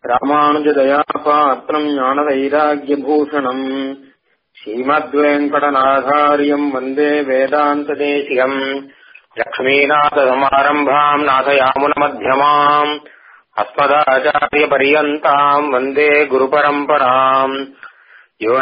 ராமானுஜதயாபாத்திரம் ஞானவைராக்கியபூஷணம் ஸ்ரீமத்வேங்கடநாதாரியம் வந்தே வேதாந்ததேசிகம் லக்ஷ்மீநாதசமாரம்பாம் நாதயாமுனமத்தியமாம் अस्मदाचार्यपर्यन्ताम् वन्दे गुरुपरम्पराम् यो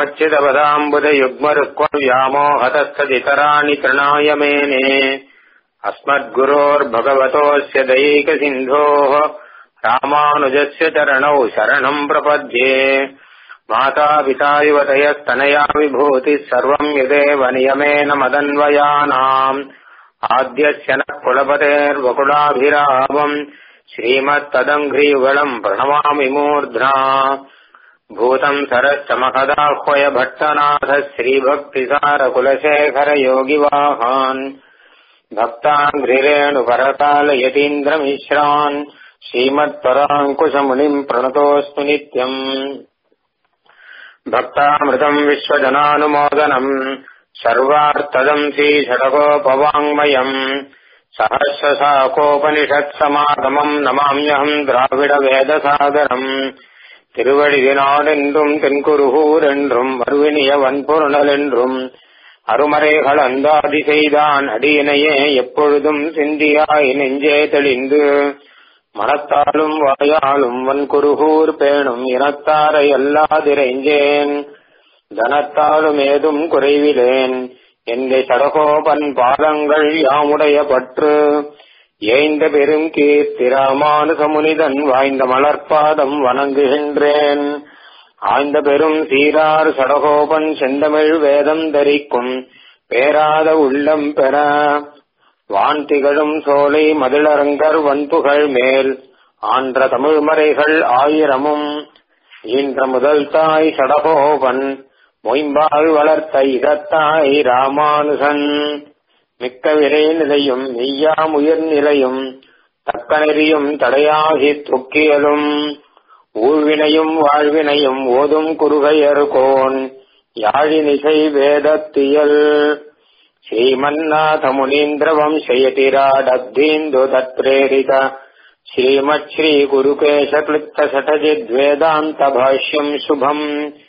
नित्यमच्युतपदाम्बुजयुग्मरुक्वव्यामोहतस्तदितराणि तृणाय मेने अस्मद्गुरोर्भगवतोऽस्य दैकसिन्धोः रामानुजस्य चरणौ शरणम् प्रपद्ये मातापिता युवतयस्तनया विभूतिः सर्वम् यदेव नियमेन मदन्वयानाम् आद्यस्य नः कुलपतेर्वकुलाभिरामम् श्रीमत्तदङ्घ्रीयुगलम् प्रणमामि मूर्ध्ना भूतम् सरश्च महदाह्वय भट्टनाथ श्रीभक्तिसारकुलशेखरयोगिवाहान् भक्ताङ्घ्रिरेणुपरकालयतीन्द्रमिश्रान् श्रीमत्पराङ्कुशमुनिम् प्रणतोऽस्तु नित्यम् भक्तामृतम् विश्वजनानुमोदनम् सर्वार्थदम् श्रीषडकोपवाङ्मयम् சகசிரசாகோபனிஷத்சமாகமம் நமாமியகம் திராவிட வேதசாகரம் திருவழிதினாடென்றும் தென்குருகூர் என்றும் மறுவினிய வன்பொருணல் என்றும் அருமறைகள் அந்தாதி செய்தான் அடியினையே எப்பொழுதும் சிந்தியாய் நெஞ்சே தெளிந்து மனத்தாலும் வாயாலும் வன்குருகூர் பேணும் இனத்தாரை அல்லாதிரைஞ்சேன் தனத்தாலும் ஏதும் குறைவிலேன் எந்த சடகோபன் பாதங்கள் யாமுடைய பற்று ஏய்ந்த பெரும் கீர்த்தி ராமானுசமுனிதன் வாய்ந்த மலர்பாதம் வணங்குகின்றேன் ஆய்ந்த பெரும் சீரார் சடகோபன் செந்தமிழ் வேதம் தரிக்கும் பேராத உள்ளம் பெற வான் திகழும் சோலை மதிலரங்கர் வன்புகள் மேல் ஆன்ற தமிழ்மறைகள் ஆயிரமும் ஈன்ற முதல் தாய் சடகோபன் மொயம்பால் வளர்த்த இதத்தாய் ராமானுசன் மிக்க விரை நிலையும் மெய்யாம் உயிர் நிலையும் தக்க நெறியும் தடையாகி தொக்கியலும் ஊழ்வினையும் வாழ்வினையும் ஓதும் குறுகையர்கோன் யாழினிசை வேதத்தியல் ஸ்ரீமன்னாத முனீந்திர வம்சயதிராடப்தீந்து தத்ரேரித ஸ்ரீமத் ஸ்ரீ குருகேஷ கிளிப்த சடஜித்வேதாந்த பாஷ்யம் சுபம்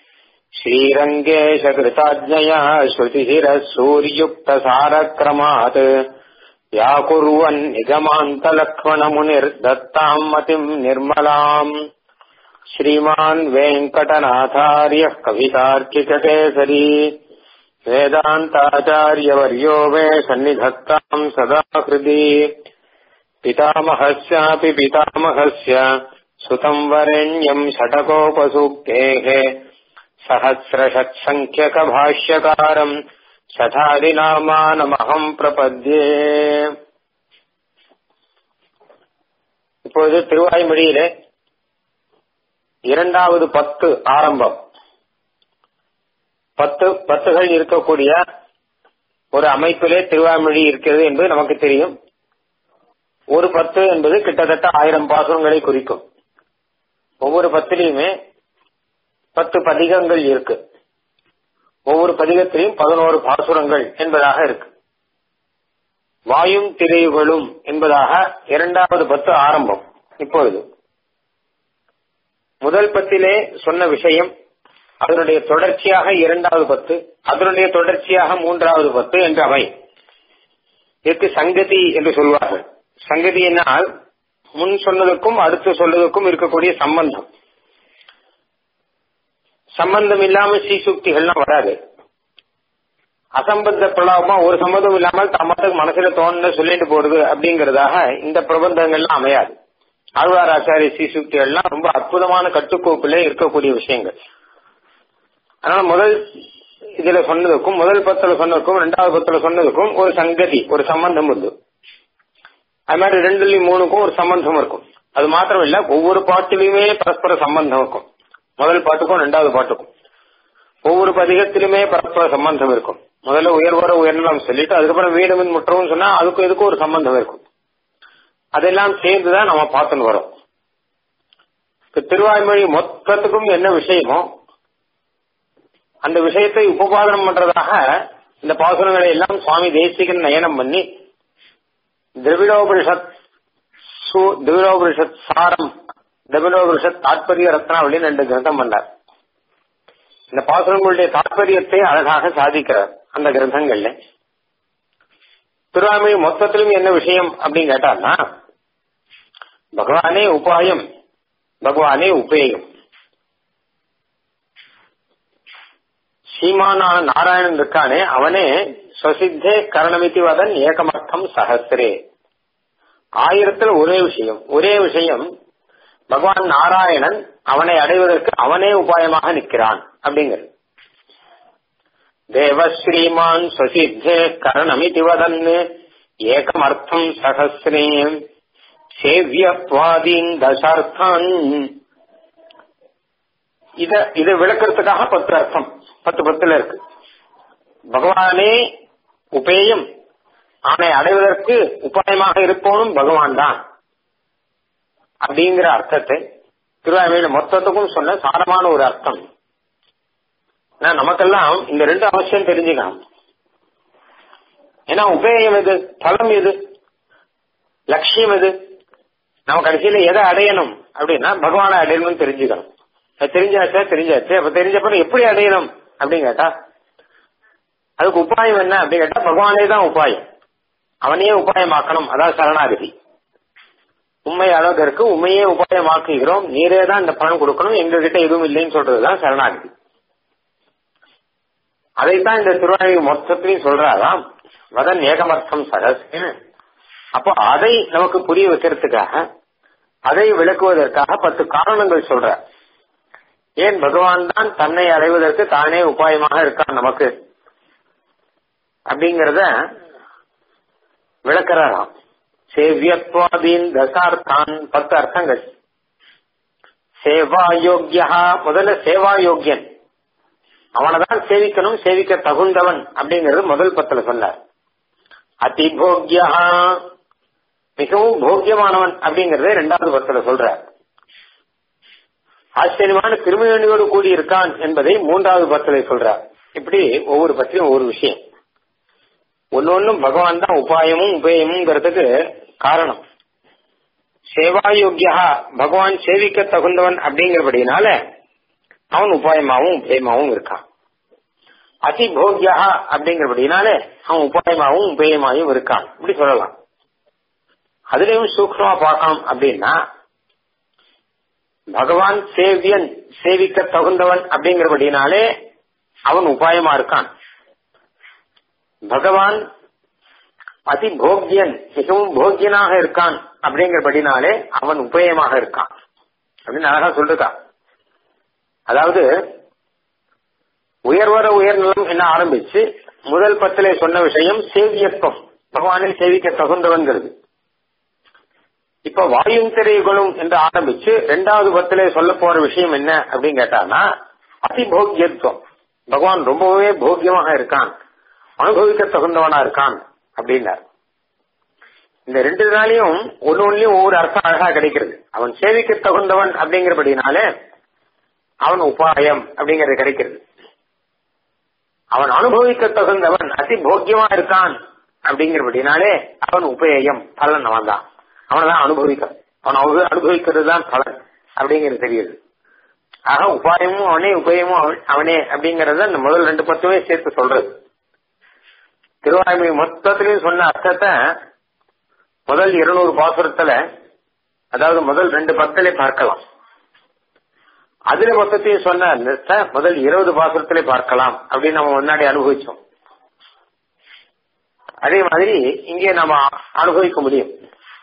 श्रीरङ्गेशकृताज्ञया श्रुतिशिरः सूर्युक्तसारक्रमात् व्याकुर्वन् निगमान्तलक्ष्मणमुनिर्दत्ताम् मतिम् निर्मलाम् श्रीमान् वेङ्कटनाथार्यः कवितार्किककेसरी वेदान्ताचार्यवर्यो मे सन्निधत्ताम् सदा हृदि पितामहस्यापि पितामहस्य सुतम् वरेण्यम् षटकोपसूक्तेः सहस्रषट्सङ्ख्यकभाष्यकारम् சதாதிநாமானமகம் பிரபத்யே இப்பொழுது திருவாய்மொழியிலே இரண்டாவது பத்து ஆரம்பம் பத்து பத்துகள் இருக்கக்கூடிய ஒரு அமைப்பிலே திருவாய்மொழி இருக்கிறது என்பது நமக்கு தெரியும் ஒரு பத்து என்பது கிட்டத்தட்ட ஆயிரம் பாசுரங்களை குறிக்கும் ஒவ்வொரு பத்திலையுமே பத்து பதிகங்கள் இருக்கு ஒவ்வொரு பதிகத்திலையும் பதினோரு பாசுரங்கள் என்பதாக இருக்கு வாயும் திரைவுகளும் என்பதாக இரண்டாவது பத்து ஆரம்பம் இப்பொழுது முதல் பத்திலே சொன்ன விஷயம் அதனுடைய தொடர்ச்சியாக இரண்டாவது பத்து அதனுடைய தொடர்ச்சியாக மூன்றாவது பத்து என்று அவை இதற்கு சங்கதி என்று சொல்வார்கள் சங்கதி என்னால் முன் சொன்னதுக்கும் அடுத்து சொன்னதுக்கும் இருக்கக்கூடிய சம்பந்தம் சம்பந்தம் இல்லாம ஸ்ரீசுக்திகள்லாம் வராது அசம்பந்த பிரலாபமா ஒரு சம்பந்தம் இல்லாமல் தம்மத்துக்கு மனசுல தோணுன்னு சொல்லிட்டு போறது அப்படிங்கறதாக இந்த பிரபந்தங்கள்லாம் அமையாது ஆழ்வார் ஆச்சாரிய ஸ்ரீசுக்திகள்லாம் ரொம்ப அற்புதமான கட்டுக்கோப்பிலே இருக்கக்கூடிய விஷயங்கள் அதனால முதல் இதுல சொன்னதுக்கும் முதல் பத்துல சொன்னதுக்கும் ரெண்டாவது பத்துல சொன்னதுக்கும் ஒரு சங்கதி ஒரு சம்பந்தம் உண்டு அது மாதிரி ரெண்டுலயும் மூணுக்கும் ஒரு சம்பந்தம் இருக்கும் அது மாத்திரம் இல்ல ஒவ்வொரு பாட்டிலுமே பரஸ்பர சம்பந்தம் இருக்கும் முதல் பாட்டுக்கும் ரெண்டாவது பாட்டுக்கும் ஒவ்வொரு பதிகத்திலுமே பரஸ்பர சம்பந்தம் இருக்கும் முதல்ல உயர்வர உயர்நலம் சொல்லிட்டு அதுக்கப்புறம் வீடுமின் முற்றவும் சொன்னா அதுக்கும் இதுக்கும் ஒரு சம்பந்தம் இருக்கும் அதெல்லாம் சேர்ந்துதான் நம்ம பார்த்துன்னு வரோம் திருவாய்மொழி மொத்தத்துக்கும் என்ன விஷயமோ அந்த விஷயத்தை உபபாதனம் பண்றதாக இந்த பாசுரங்களை எல்லாம் சுவாமி தேசிகன் நயனம் பண்ணி திரவிடோபனிஷத் திரவிடோபனிஷத் சாரம் தபிலோபுருஷ தாற்பரிய ரத்னாவளின்னு ரெண்டு கிரந்தம் பண்ணார் இந்த பாசுரங்களுடைய தாற்பயத்தை அழகாக சாதிக்கிறார் அந்த கிரந்தங்கள்ல திருவாமி மொத்தத்திலும் என்ன விஷயம் அப்படின்னு கேட்டான்னா பகவானே உபாயம் பகவானே உபேயம் சீமானான நாராயணன் இருக்கானே அவனே ஸ்வசித்தே கரணமிதி வதன் ஏகமர்த்தம் சஹசிரே ஆயிரத்துல ஒரே விஷயம் ஒரே விஷயம் பகவான் நாராயணன் அவனை அடைவதற்கு அவனே உபாயமாக நிற்கிறான் அப்படிங்கிறது தேவ ஸ்ரீமான் ஸ்வசித்தே கரணமிதி வதன் ஏகமர்த்தம் சஹசிரே சேவியத்வாதீன் தசார்த்தான் இத இதை விளக்குறதுக்காக பத்து அர்த்தம் பத்து பத்துல இருக்கு பகவானே உபேயம் அவனை அடைவதற்கு உபாயமாக இருப்பவனும் பகவான் தான் அப்படிங்கிற அர்த்தத்தை திருவாய்மையில மொத்தத்துக்கும் சொன்ன சாரமான ஒரு அர்த்தம் நமக்கெல்லாம் இந்த ரெண்டு அவசியம் தெரிஞ்சுக்கணும் ஏன்னா உபேயம் எது பலம் எது லட்சியம் எது நம்ம கடைசியில எதை அடையணும் அப்படின்னா பகவானை அடையணும்னு தெரிஞ்சுக்கணும் தெரிஞ்சாச்சா தெரிஞ்சாச்சு அப்ப தெரிஞ்சப்பறம் எப்படி அடையணும் அப்படின்னு கேட்டா அதுக்கு உபாயம் என்ன அப்படின்னு கேட்டா பகவானே தான் உபாயம் அவனையே உபாயமாக்கணும் அதான் சரணாகதி உண்மை அளவுக்கு இருக்கு உண்மையே உபாயமாக்குகிறோம் நீரே தான் இந்த பணம் கொடுக்கணும் எங்க கிட்ட எதுவும் இல்லைன்னு சொல்றதுதான் சரணாகதி அதைத்தான் இந்த திருவாயு மொத்தத்திலையும் சொல்றாராம் வதன் ஏகமர்த்தம் சகசின்னு அப்போ அதை நமக்கு புரிய வைக்கிறதுக்காக அதை விளக்குவதற்காக பத்து காரணங்கள் சொல்ற ஏன் பகவான் தான் தன்னை அடைவதற்கு தானே உபாயமாக இருக்கான் நமக்கு அப்படிங்கறத விளக்குறாராம் சேவியத்வாதீன் தசார்த்தான் பத்து அர்த்தங்கள் சேவா யோக்கியா முதல்ல சேவா யோக்கியன் அவனைதான் சேவிக்கணும் சேவிக்க தகுந்தவன் அப்படிங்கறது முதல் பத்துல சொன்னார் அதிபோக்யா மிகவும் போக்கியமானவன் அப்படிங்கறத இரண்டாவது பத்துல சொல்றார் ஆச்சரியமான திருமணியோடு கூடி இருக்கான் என்பதை மூன்றாவது பத்திரை சொல்றார் இப்படி ஒவ்வொரு பத்தியும் ஒவ்வொரு விஷயம் ஒன்னொன்னும் பகவான் தான் உபாயமும் உபயமுங்கிறதுக்கு காரணம் சேவாயோக்கியா பகவான் சேவிக்க தகுந்தவன் அப்படிங்கிறபடினால அவன் உபாயமாவும் உபயமாவும் இருக்கான் அதிபோக்யா அப்படிங்கிறபடினால அவன் உபாயமாவும் உபயமாயும் இருக்கான் இப்படி சொல்லலாம் அதுலயும் சூக்ஷமா பார்க்கணும் அப்படின்னா பகவான் சேவியன் சேவிக்க தகுந்தவன் அப்படிங்கிறபடினாலே அவன் உபாயமா இருக்கான் பகவான் அதி போக்கியன் மிகவும் போக்கியனாக இருக்கான் அப்படிங்கிறபடினாலே அவன் உபயமாக இருக்கான் அப்படின்னு அழகா சொல்லிருக்கான் அதாவது உயர்வர உயர்நலம் என்ன ஆரம்பிச்சு முதல் பத்திலே சொன்ன விஷயம் சேவியத்துவம் பகவானை சேவிக்க தகுந்தவன்கிறது இப்ப வாயும் திரைகளும் என்று ஆரம்பிச்சு ரெண்டாவது பத்திலே சொல்ல போற விஷயம் என்ன அப்படின்னு கேட்டானா அதிபோக்கியத்துவம் பகவான் ரொம்பவே போக்கியமாக இருக்கான் அனுபவிக்க தகுந்தவனா இருக்கான் அப்படின்னார் இந்த ரெண்டு நாளையும் ஒன்னு ஒன்னுலயும் ஒவ்வொரு அர்த்தம் அழகா கிடைக்கிறது அவன் சேவிக்க தகுந்தவன் அப்படிங்கிறபடினாலே அவன் உபாயம் அப்படிங்கிறது கிடைக்கிறது அவன் அனுபவிக்க தகுந்தவன் அதி போக்கியமா இருக்கான் அப்படிங்கிறபடினாலே அவன் உபேயம் பலன் அவன் தான் அவனதான் அனுபவிக்க அவன் அனுபவிக்கிறது தான் பலன் அப்படிங்கிறது தெரியுது ஆக உபாயமும் அவனே உபயமும் அவனே அப்படிங்கறத இந்த முதல் ரெண்டு பத்துமே சேர்த்து சொல்றது திருவாய்மொழி மொத்தத்திலையும் சொன்ன அர்த்தத்தை முதல் இருநூறு பாசுரத்துல அதாவது முதல் ரெண்டு பத்திலே பார்க்கலாம் அதுல மொத்தத்தையும் சொன்ன அர்த்தத்தை முதல் இருபது பாசுரத்திலே பார்க்கலாம் அப்படின்னு நம்ம முன்னாடி அனுபவிச்சோம் அதே மாதிரி இங்கே நம்ம அனுபவிக்க முடியும்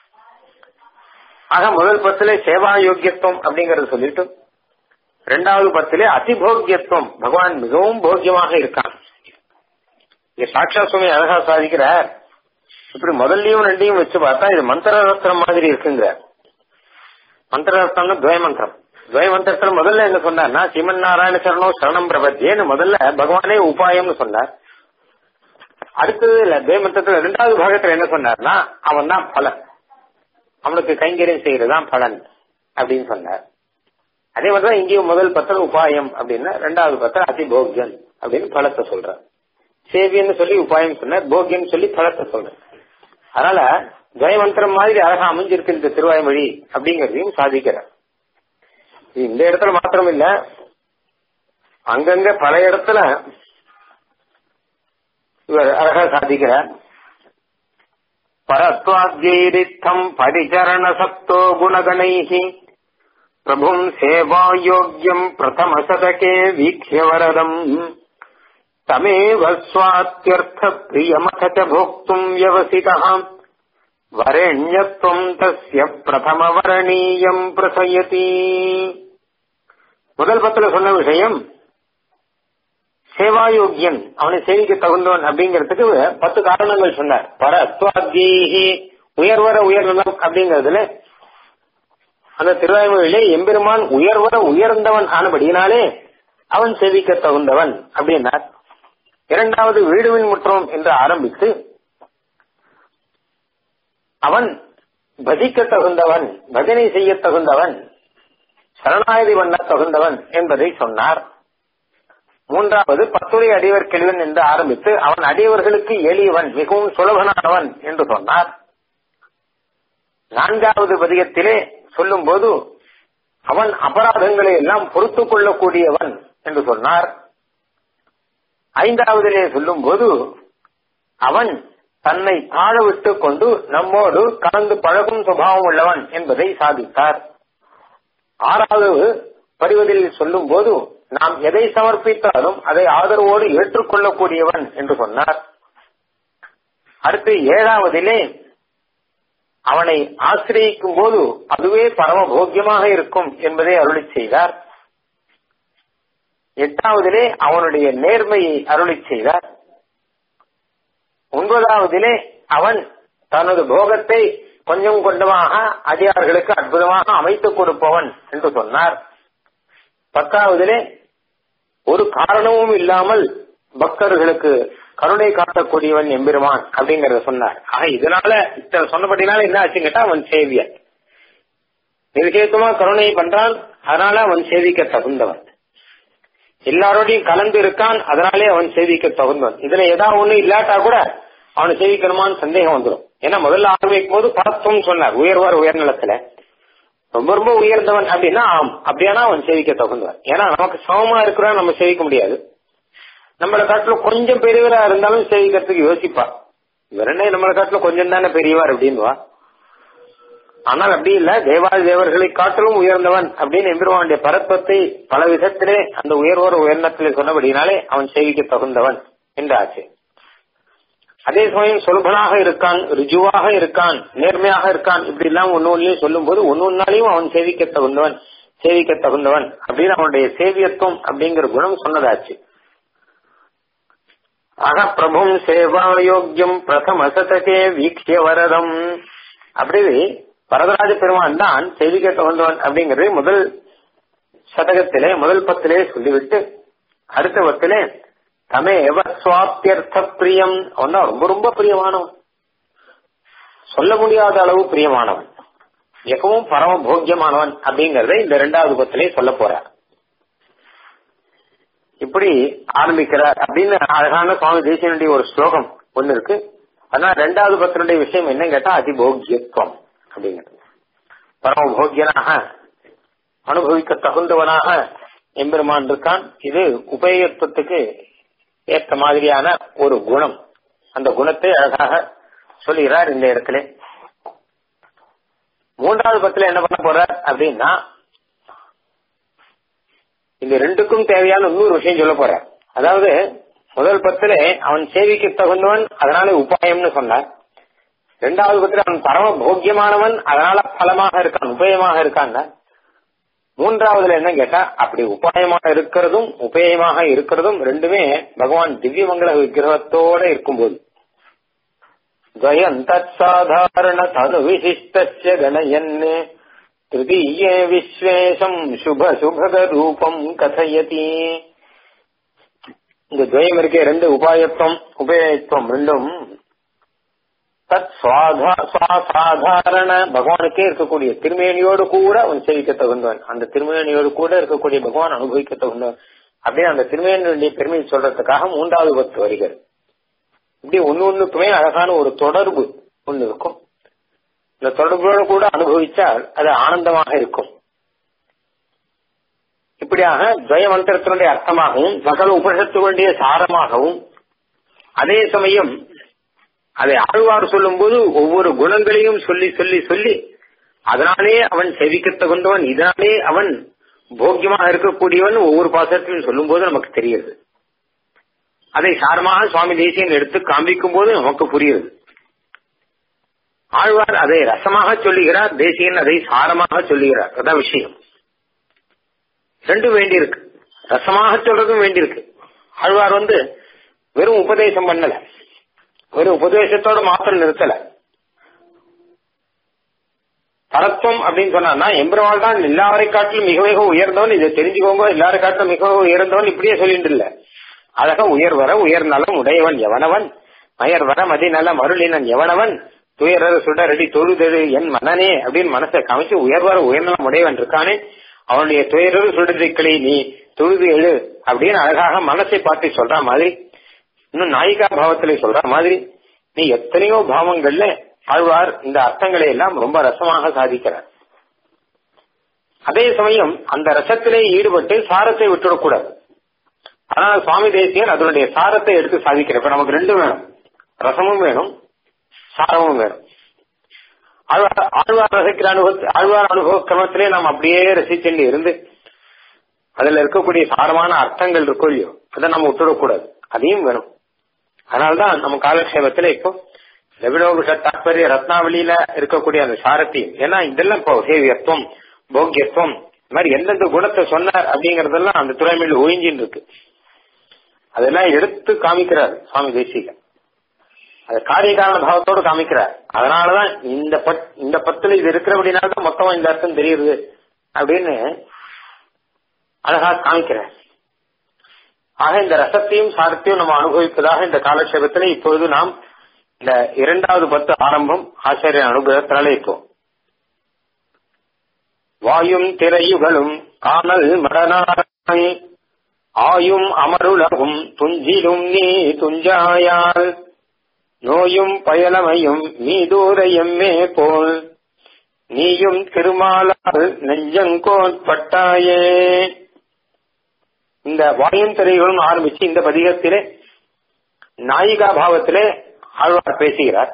ஆக முதல் பத்திலே சேவா யோக்கியத்துவம் அப்படிங்கறத சொல்லிட்டு ரெண்டாவது பத்திலே அதிபோக்கியத்துவம் பகவான் மிகவும் போக்கியமாக இருக்கான் இங்க சாட்சா சுவாமி அழகா சாதிக்கிறார் இப்படி முதல்லையும் ரெண்டையும் வச்சு பார்த்தா இது மந்திர ரத்னம் மாதிரி இருக்குங்க மந்திர ரத்னம்னு துவய மந்திரம் துவய மந்திரத்துல முதல்ல என்ன சொன்னார்னா சிமன் நாராயண சரணோ சரணம் பிரபத்தியேன்னு முதல்ல பகவானே உபாயம்னு சொன்னார் அடுத்தது இல்ல துவய மந்திரத்துல ரெண்டாவது பாகத்துல என்ன சொன்னார்னா அவன் தான் பலன் அவனுக்கு கைங்கரியம் செய்யறதுதான் பலன் அப்படின்னு சொன்னார் அதே மாதிரிதான் இங்கேயும் முதல் பத்திரம் உபாயம் அப்படின்னு ரெண்டாவது பத்திரம் அதிபோக்யன் அப்படின்னு பலத்தை சொல்றார் சேவியன்னு சொல்லி உபாயம் சொன்னார் போக்கியம் சொல்லி பலத்தை சொல்றார் அதனால ஜெயமந்திரம் மாதிரி அழகா அமைஞ்சிருக்கு இந்த திருவாய்மொழி அப்படிங்கறதையும் சாதிக்கிறார் இந்த இடத்துல மாத்திரம் இல்ல அங்கங்க பல இடத்துல இவர் அழகா சாதிக்கிறார் பரத்வாத்யைரித்தம் பரிச்சரண சப்தோ குணகணைஹி பிரபும் சேவாயோக்கியம் பிரதம சதகே வீக்ஷ்ய வரதம் தமேவ ஸ்வாத்யர்த்த பிரியமத ச போக்தும் வியவசிதः வரண்யத்வம் தஸ்ய பிரதம வரணீயம் பிரசயதி முதல் பத்துல சொன்ன விஷயம் சேவாயோக்கியன் அவனை சேவிக்க தகுந்தவன் அப்படிங்கிறதுக்கு பத்து காரணங்கள் சொன்னார் பர அத்வாத்தீகி உயர்வர உயர்ந்தவன் அப்படிங்கிறதுல அந்த திருவாய்மொழியிலே எம்பெருமான் உயர்வர உயர்ந்தவன் ஆனபடியினாலே அவன் சேவிக்க தகுந்தவன் அப்படின்னார் இரண்டாவது வீடுவின் முற்றம் என்று ஆரம்பித்து அவன் பஜிக்க தகுந்தவன் பஜனை செய்ய தகுந்தவன் சரணாயதி பண்ண தகுந்தவன் என்பதை சொன்னார் மூன்றாவது பத்துரை அடியவர் கெழுவன் என்று ஆரம்பித்து அவன் அடியவர்களுக்கு எளியவன் மிகவும் சுலபனானவன் என்று சொன்னார் நான்காவது பதிகத்திலே சொல்லும் போது அவன் அபராதங்களை எல்லாம் பொறுத்து கொள்ளக்கூடியவன் என்று சொன்னார் ஐந்தாவதிலே சொல்லும் போது அவன் தன்னை தாழ விட்டுக் கொண்டு நம்மோடு கலந்து பழகும் சுபாவம் உள்ளவன் என்பதை சாதித்தார் ஆறாவது பருவதில் சொல்லும் போது நாம் எதை சமர்ப்பித்தாலும் அதை ஆதரவோடு ஏற்றுக்கொள்ளக்கூடியவன் என்று சொன்னார் அடுத்து ஏழாவதிலே அவனை ஆசிரியிக்கும் போது அதுவே பரம போக்கியமாக இருக்கும் என்பதை அருளி செய்தார் எட்டாவதிலே அவனுடைய நேர்மையை அருளி செய்தார் ஒன்பதாவதிலே அவன் தனது போகத்தை கொஞ்சம் கொஞ்சமாக அடியார்களுக்கு அற்புதமாக அமைத்துக் கொடுப்பவன் என்று சொன்னார் பத்தாவதிலே ஒரு காரணமும் இல்லாமல் பக்தர்களுக்கு கருணை காட்டக்கூடியவன் எம்பெருமான் அப்படிங்கறத சொன்னார் ஆக இதனால இத்தனை சொன்னபடினால என்ன ஆச்சுன்னு கேட்டா அவன் சேவியன் நிர்கேத்துமா கருணை பண்றான் அதனால அவன் சேவிக்க தகுந்தவன் எல்லாரோடையும் கலந்து இருக்கான் அதனாலே அவன் சேவிக்க தகுந்தவன் இதுல ஏதாவது ஒண்ணு இல்லாட்டா கூட அவனை சேவிக்கணுமான்னு சந்தேகம் வந்துடும் ஏன்னா முதல்ல ஆரம்பிக்கும் போது பரத்துவம் சொன்னார் உயர்வார் உயர்நிலத்துல ரொம்ப ரொம்ப உயர்ந்தவன் அப்படின்னா ஆம் அப்படியானா அவன் சேவிக்க தகுந்தவன் ஏன்னா நமக்கு சமமா இருக்கிறான் நம்ம சேவிக்க முடியாது நம்மளை காட்டுல கொஞ்சம் பெரியவரா இருந்தாலும் சேவிக்கிறதுக்கு யோசிப்பா இவர் என்ன நம்மளை காட்டுல கொஞ்சம் தானே பெரியவர் அப்படின்வா ஆனால் அப்படி இல்ல தேவாதி தேவர்களை காட்டிலும் உயர்ந்தவன் அப்படின்னு எம்பெருமானுடைய பரத்வத்தை பல விதத்திலே அந்த உயர்வோர் உயர்ந்தத்திலே சொன்னபடினாலே அவன் சேவிக்க தகுந்தவன் என்றாச்சு அதே சமயம் சுலபனாக இருக்கான் ருஜுவாக இருக்கான் நேர்மையாக இருக்கான் இப்படி எல்லாம் ஒன்னு ஒன்னையும் சொல்லும் போது ஒன்னு ஒன்னாலையும் அவன் சேவிக்க தகுந்தவன் சேவிக்க தகுந்தவன் அப்படின்னு அவனுடைய சேவியத்துவம் அப்படிங்கிற குணம் சொன்னதாச்சு ஆக பிரபும் சேவாயோக்கியம் பிரதம சதகே வீக்ஷிய வரதம் அப்படி வரதராஜ பெருமான் தான் செய்திக்க தகுந்தவன் அப்படிங்கிறது முதல் சதகத்திலே முதல் பத்திலே சொல்லிவிட்டு அடுத்த பத்திலே தமே எவ சுவாத்தியர்த்த பிரியம் அவன் தான் ரொம்ப ரொம்ப பிரியமானவன் சொல்ல முடியாத அளவு பிரியமானவன் மிகவும் பரம போக்கியமானவன் அப்படிங்கறத இந்த இரண்டாவது பத்திலே சொல்ல போறார் இப்படி ஆரம்பிக்கிறார் அப்படின்னு அழகான சுவாமி தேசியனுடைய ஒரு ஸ்லோகம் ஒண்ணு இருக்கு ஆனா ரெண்டாவது பத்தினுடைய விஷயம் என்ன கேட்டா அதிபோக்கியத்துவம் அப்படிங்கிறது பரம போக்கியனாக அனுபவிக்க தகுந்தவனாக எம்பெருமான் இருக்கான் இது உபயோகத்துவத்துக்கு ஏற்ற மாதிரியான ஒரு குணம் அந்த குணத்தை அழகாக சொல்லுகிறார் இந்த இடத்துல மூன்றாவது பத்துல என்ன பண்ண போறார் அப்படின்னா இந்த ரெண்டுக்கும் தேவையான இன்னொரு விஷயம் சொல்ல போறார் அதாவது முதல் பத்துல அவன் சேவிக்க தகுந்தவன் அதனால உபாயம்னு சொன்னார் இரண்டாவது பத்துல அவன் பரம போக்கியமானவன் அதனால பலமாக இருக்கான் உபயமாக இருக்கான் மூன்றாவதுல என்ன கேட்டா அப்படி உபாயமாக இருக்கிறதும் உபயமாக இருக்கிறதும் ரெண்டுமே பகவான் திவ்யமங்கல விக்கிரகத்தோட இருக்கும்போது துவயம் தத் சாதாரண தனு விசிஷ்ட கணயன் திருதீயே விஸ்வேஷம் சுப சுபக ரூபம் கதையதி இந்த துவயம் இருக்கே ரெண்டு உபாயத்துவம் உபயத்துவம் ரெண்டும் தத் சாதாரண பகவானுக்கே இருக்கக்கூடிய திருமேனியோடு கூட அவன் சேவிக்க தகுந்தவன் அந்த திருமேனியோடு கூட இருக்கக்கூடிய பகவான் அனுபவிக்க தகுந்தவன் அப்படின்னு அந்த திருமேனியுடைய பெருமையை சொல்றதுக்காக மூன்றாவது பத்து வருகிறது இப்படி ஒன்னு ஒண்ணுக்குமே அழகான ஒரு தொடர்பு ஒண்ணு இருக்கும் இந்த தொடர்போடு கூட அனுபவிச்சால் அது ஆனந்தமாக இருக்கும் இப்படியாக துவய மந்திரத்தினுடைய அர்த்தமாகவும் சகல உபனிஷத்துகளுடைய சாரமாகவும் அதே சமயம் அதை ஆழ்வார் சொல்லும் போது ஒவ்வொரு குணங்களையும் சொல்லி சொல்லி சொல்லி அதனாலே அவன் செவிக்கத் தகுந்தவன் இதனாலே அவன் போக்கியமாக இருக்கக்கூடியவன் ஒவ்வொரு பாசத்திலும் சொல்லும் போது நமக்கு தெரியுது அதை சாரமாக சுவாமி தேசியன் எடுத்து காண்பிக்கும் போது நமக்கு புரியுது ஆழ்வார் அதை ரசமாக சொல்லுகிறார் தேசியன் அதை சாரமாக சொல்லுகிறார் அதான் விஷயம் ரெண்டும் வேண்டியிருக்கு ரசமாக சொல்றதும் வேண்டியிருக்கு ஆழ்வார் வந்து வெறும் உபதேசம் பண்ணல வெறும் உபதேசத்தோட மாத்திரம் நிறுத்தல பரத்துவம் அப்படின்னு சொன்னா எம்பெருமாள் தான் எல்லாரை காட்டிலும் மிக மிக உயர்ந்தவன் இதை தெரிஞ்சுக்கோங்க எல்லாரை காட்டிலும் மிக உயர்ந்தவன் இப்படியே சொல்லிட்டு இல்ல அழக உயர்வர உயர்நலம் உடையவன் எவனவன் மயர் வர மதிநல மருளினன் எவனவன் துயரர சுடரடி தொழுதெழு என் மனனே அப்படின்னு மனசை காமிச்சு உயர்வர உயர்நலம் உடையவன் இருக்கானே அவனுடைய துயரரு சுடரிக்களை நீ தொழுது எழு அப்படின்னு அழகாக மனசை பார்த்து சொல்ற மாதிரி இன்னும் நாயிகா பாவத்திலே சொல்ற மாதிரி நீ எத்தனையோ பாவங்கள்ல ஆழ்வார் இந்த அர்த்தங்களை எல்லாம் ரொம்ப ரசமாக சாதிக்கிறார் அதே சமயம் அந்த ரசத்திலே ஈடுபட்டு சாரத்தை விட்டுடக்கூடாது அதனால சுவாமி தேசியன் அதனுடைய சாரத்தை எடுத்து சாதிக்கிறார் இப்ப நமக்கு ரெண்டும் வேணும் ரசமும் வேணும் சாரமும் வேணும் ஆழ்வார் ஆழ்வார் ரசிக்கிற அனுபவ ஆழ்வார் அனுபவ கிரமத்திலே நாம் அப்படியே ரசிச்சுட்டு இருந்து அதுல இருக்கக்கூடிய சாரமான அர்த்தங்கள் இருக்கோ இல்லையோ அதை நம்ம விட்டுடக்கூடாது அதையும் வேணும் அதனால்தான் நம்ம காலக்ஷேபத்துல இப்போ ரவிலோக தாற்பரிய ரத்னாவளியில இருக்கக்கூடிய அந்த சாரத்தையும் ஏன்னா இதெல்லாம் இப்போ சேவியத்துவம் போக்கியத்துவம் இந்த மாதிரி எந்தெந்த குணத்தை சொன்னார் அப்படிங்கறதெல்லாம் அந்த துறைமையில் ஒழிஞ்சின்னு இருக்கு அதெல்லாம் எடுத்து காமிக்கிறார் சுவாமி தேசிக அது காரியகாரண பாவத்தோடு காமிக்கிறார் அதனாலதான் இந்த பட் இந்த பத்துல இது இருக்கிறபடினால்தான் மொத்தமா இந்த அர்த்தம் தெரியுது அப்படின்னு அழகா காமிக்கிறார் ஆக இந்த ரசத்தையும் சாரத்தையும் நம்ம அனுபவிப்பதாக இந்த காலக்ஷேபத்தில் இப்பொழுது நாம் இந்த இரண்டாவது பத்து ஆரம்பம் ஆச்சாரிய அனுகிரகத்தினாலே இப்போ வாயும் திரையுகளும் காணல் மடனாய் ஆயும் அமருலகும் துஞ்சிலும் நீ துஞ்சாயால் நோயும் பயலமையும் மீதூரையம்மே போல் நீயும் திருமாலால் நெஞ்சங்கோட்பட்டாயே இந்த வாயும் திரைகளும் ஆரம்பிச்சு இந்த பதிகத்திலே நாயிகா பாவத்திலே ஆழ்வார் பேசுகிறார்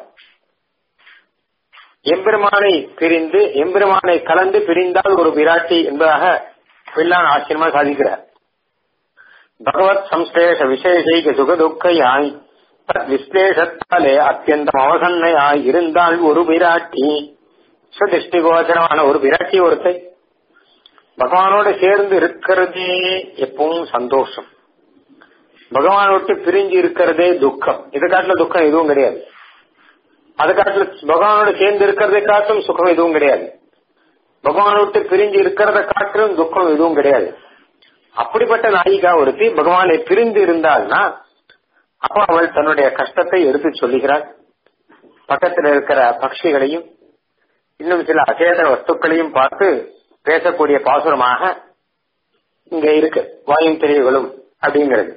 எம்பெருமானை பிரிந்து எம்பெருமானை கலந்து பிரிந்தால் ஒரு விராட்டி என்பதாக பிள்ளான் ஆச்சரியமா சாதிக்கிறார் பகவத் சம்ஸ்லேஷ விசேஷைக சுகதுக்கையாய் தத் விஸ்லேஷத்தாலே அத்தியந்தம் அவசன்னையாய் இருந்தால் ஒரு விராட்டி சுதிஷ்டி கோச்சரமான ஒரு விராட்டி ஒருத்தை பகவானோட சேர்ந்து இருக்கிறதே எப்பவும் சந்தோஷம் பகவான் விட்டு பிரிஞ்சு இருக்கிறதே துக்கம் இதை காட்டுல துக்கம் எதுவும் கிடையாது அது காட்டுல பகவானோட சேர்ந்து இருக்கிறதை காட்டும் சுகம் எதுவும் கிடையாது பகவான் விட்டு பிரிஞ்சு இருக்கிறத காட்டிலும் துக்கம் எதுவும் கிடையாது அப்படிப்பட்ட நாயிகா ஒருத்தி பகவானை பிரிந்து இருந்தாள்னா அப்போ அவள் தன்னுடைய கஷ்டத்தை எடுத்து சொல்லுகிறாள் பக்கத்தில் இருக்கிற பட்சிகளையும் இன்னும் சில அசேத வஸ்துக்களையும் பார்த்து பேசக்கூடிய பாசுரமாக இங்க இருக்கு வாயும் தெரிவுகளும் அப்படிங்கிறது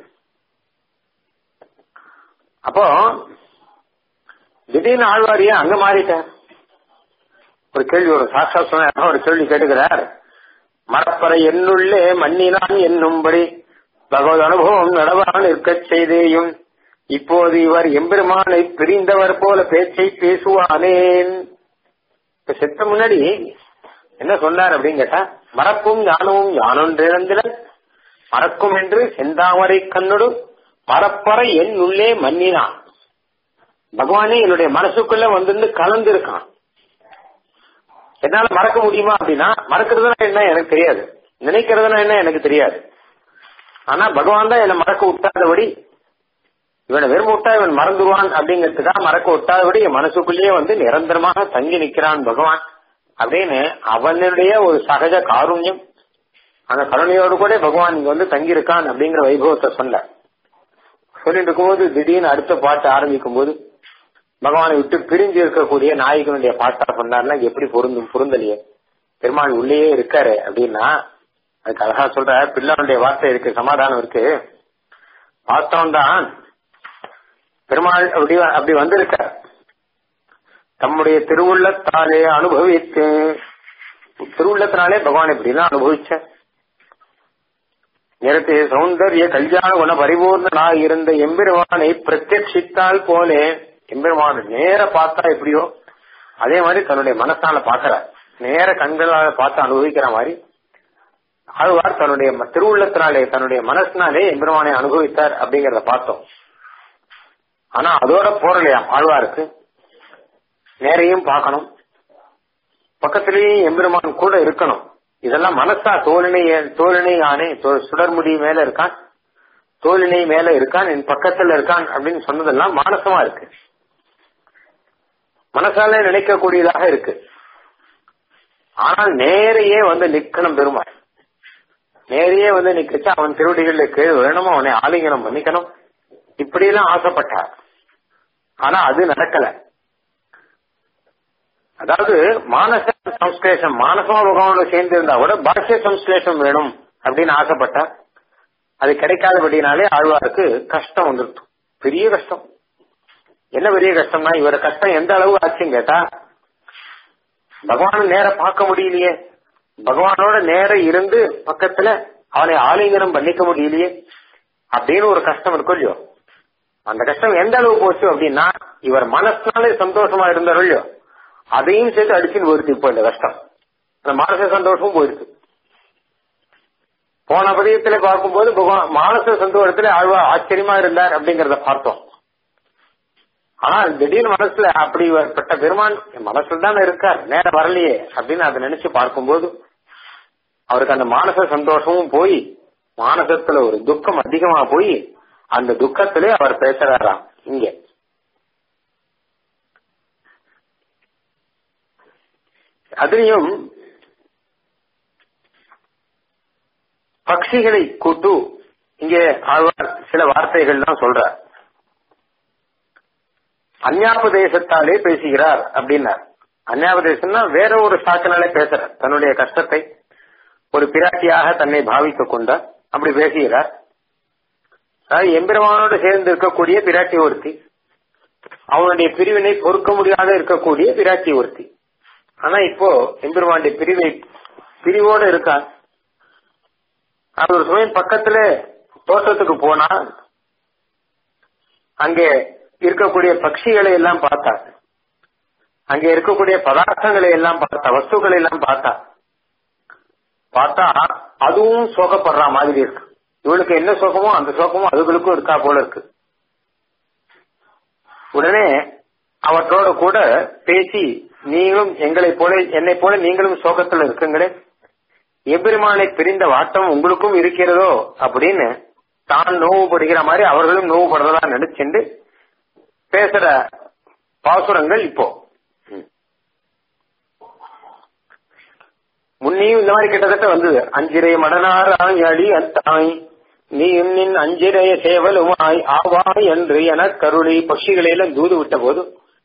அப்போ திடீர்னு ஆழ்வாரியா அங்க மாறிட்டார் ஒரு கேள்வி ஒரு சாட்சா சொன்ன ஒரு கேள்வி கேட்டுக்கிறார் மரப்பறை என்னுள்ளே மண்ணினான் என்னும்படி பகவத் அனுபவம் நடவான் இருக்கச் செய்தேயும் இப்போது இவர் எம்பெருமானை பிரிந்தவர் போல பேச்சை பேசுவானேன் இப்ப செத்த முன்னாடி என்ன சொன்னார் அப்படின்னு கேட்டா மறப்பும் ஞானமும் ஞானொன்றிழந்திரன் மறக்கும் என்று செந்தாமரை கண்ணுடு மரப்பறை என் உள்ளே மன்னினான் பகவானே என்னுடைய மனசுக்குள்ள வந்து கலந்து இருக்கான் என்னால மறக்க முடியுமா அப்படின்னா மறக்கிறதுனா என்ன எனக்கு தெரியாது நினைக்கிறதுனா என்ன எனக்கு தெரியாது ஆனா பகவான் தான் என்னை மறக்க விட்டாதபடி இவனை வெறும் விட்டா இவன் மறந்துடுவான் அப்படிங்கிறதுக்காக மறக்க விட்டாதபடி என் மனசுக்குள்ளேயே வந்து நிரந்தரமாக தங்கி நிற்கிறான் பகவான் அப்படின்னு அவனுடைய ஒரு சகஜ காருண்யம் அந்த கருணையோடு கூட பகவான் இங்க வந்து தங்கி இருக்கான் அப்படிங்கிற வைபவத்தை சொன்ன சொல்லிட்டு இருக்கும்போது திடீர்னு அடுத்த பாட்டு ஆரம்பிக்கும் போது பகவானை விட்டு பிரிஞ்சு இருக்கக்கூடிய நாயகனுடைய பாட்டா சொன்னார்னா எப்படி பொருந்தும் பொருந்தலையே பெருமாள் உள்ளேயே இருக்காரு அப்படின்னா அதுக்கு அழகா சொல்ற பிள்ளாருடைய வார்த்தை இருக்கு சமாதானம் இருக்கு வாஸ்தவம் தான் பெருமாள் அப்படி அப்படி வந்திருக்கார் தம்முடைய திருவுள்ளத்தாலே அனுபவித்து திருவுள்ளத்தினாலே பகவான் இப்படிலாம் அனுபவிச்ச நிறத்தே சௌந்தர்ய கல்யாண குண பரிபூர்ணனாக இருந்த எம்பெருமானை பிரத்யட்சித்தால் போலே எம்பெருமான நேர பார்த்தா எப்படியோ அதே மாதிரி தன்னுடைய மனசால பாக்குறார் நேர கண்களால பார்த்து அனுபவிக்கிற மாதிரி ஆழ்வார் தன்னுடைய திருவுள்ளத்தினாலே தன்னுடைய மனசினாலே எம்பெருமானை அனுபவித்தார் அப்படிங்கறத பார்த்தோம் ஆனா அதோட போறலையாம் ஆழ்வாருக்கு நேரையும் பார்க்கணும் பக்கத்திலேயே எம்பெருமான் கூட இருக்கணும் இதெல்லாம் மனசா தோலினை தோலினை ஆனே சுடர்முடி மேல இருக்கான் தோலினை மேல இருக்கான் என் பக்கத்துல இருக்கான் அப்படின்னு சொன்னதெல்லாம் மானசமா இருக்கு மனசால நினைக்கக்கூடியதாக இருக்கு ஆனால் நேரையே வந்து நிக்கணும் பெருமாள் நேரையே வந்து நிக்கச்சு அவன் திருவடிகளில் கீழ் வேணுமோ அவனை ஆலிங்கனம் பண்ணிக்கணும் இப்படி எல்லாம் ஆசைப்பட்டார் ஆனா அது நடக்கல அதாவது மானச சம்ஸ்லேஷம் மானசமா பகவானோட சேர்ந்து இருந்தா கூட பாஷ்ய சம்ஸ்லேஷம் வேணும் அப்படின்னு ஆசைப்பட்டா அது கிடைக்காதபடினாலே ஆழ்வாருக்கு கஷ்டம் வந்துருச்சு பெரிய கஷ்டம் என்ன பெரிய கஷ்டம்னா இவர கஷ்டம் எந்த அளவு ஆச்சுன்னு கேட்டா பகவான் நேர பார்க்க முடியலையே பகவானோட நேர இருந்து பக்கத்துல அவனை ஆலிங்கனம் பண்ணிக்க முடியலையே அப்படின்னு ஒரு கஷ்டம் இருக்கும் இல்லையோ அந்த கஷ்டம் எந்த அளவு போச்சு அப்படின்னா இவர் மனசுனாலே சந்தோஷமா இருந்தாரோ இல்லையோ அதையும் சேர்த்து அடிச்சுன்னு போயிருக்கு இப்போ இந்த கஷ்டம் அந்த மானச சந்தோஷமும் போயிருக்கு போன பதியத்துல பார்க்கும்போது பகவான் மானச சந்தோஷத்துல ஆழ்வா ஆச்சரியமா இருந்தார் அப்படிங்கறத பார்த்தோம் ஆனா திடீர்னு மனசுல அப்படிப்பட்ட பெருமான் மனசுல தானே இருக்கார் நேரம் வரலையே அப்படின்னு அதை நினைச்சு பார்க்கும்போது அவருக்கு அந்த மானச சந்தோஷமும் போய் மானசத்துல ஒரு துக்கம் அதிகமா போய் அந்த துக்கத்திலே அவர் பேசுறாராம் இங்க அதுலயும் பக்ஷிகளை கூட்டு இங்கே ஆழ்வார் சில வார்த்தைகள் தான் சொல்றார் அந்யாபதேசத்தாலே பேசுகிறார் அப்படின்னார் அந்யாபதேசம்னா வேற ஒரு சாக்கினாலே பேசுறார் தன்னுடைய கஷ்டத்தை ஒரு பிராட்டியாக தன்னை பாவித்து கொண்டார் அப்படி பேசுகிறார் அதாவது எம்பெருமானோடு சேர்ந்து இருக்கக்கூடிய பிராட்டி ஒருத்தி அவனுடைய பிரிவினை பொறுக்க முடியாத இருக்கக்கூடிய பிராட்டி ஒருத்தி ஆனா இப்போ எம்பெருமானுடைய பிரிவை பிரிவோடு இருக்கா அது ஒரு சமயம் பக்கத்துல தோட்டத்துக்கு போனா அங்கே இருக்கக்கூடிய பட்சிகளை எல்லாம் பார்த்தா அங்கே இருக்கக்கூடிய பதார்த்தங்களை எல்லாம் பார்த்தா வஸ்துக்களை எல்லாம் பார்த்தா பார்த்தா அதுவும் சோகப்படுற மாதிரி இருக்கு இவளுக்கு என்ன சோகமோ அந்த சோகமும் அதுகளுக்கும் இருக்கா போல இருக்கு உடனே அவற்றோட கூட பேசி நீங்களும் எங்களை போல என்னை போல நீங்களும் சோகத்துல இருக்குங்களே எம்பெருமானை பிரிந்த வாட்டம் உங்களுக்கும் இருக்கிறதோ அப்படின்னு தான் நோவுபடுகிற மாதிரி அவர்களும் நோவுபடுறதா நினைச்சுண்டு பேசுற பாசுரங்கள் இப்போ முன்னையும் இந்த மாதிரி கிட்டத்தட்ட வந்தது அஞ்சிரை மடனார் அழி அத்தாய் நீ இன்னின் அஞ்சிரைய சேவலுமாய் ஆவாய் என்று என கருளி பட்சிகளையெல்லாம் தூது விட்ட போது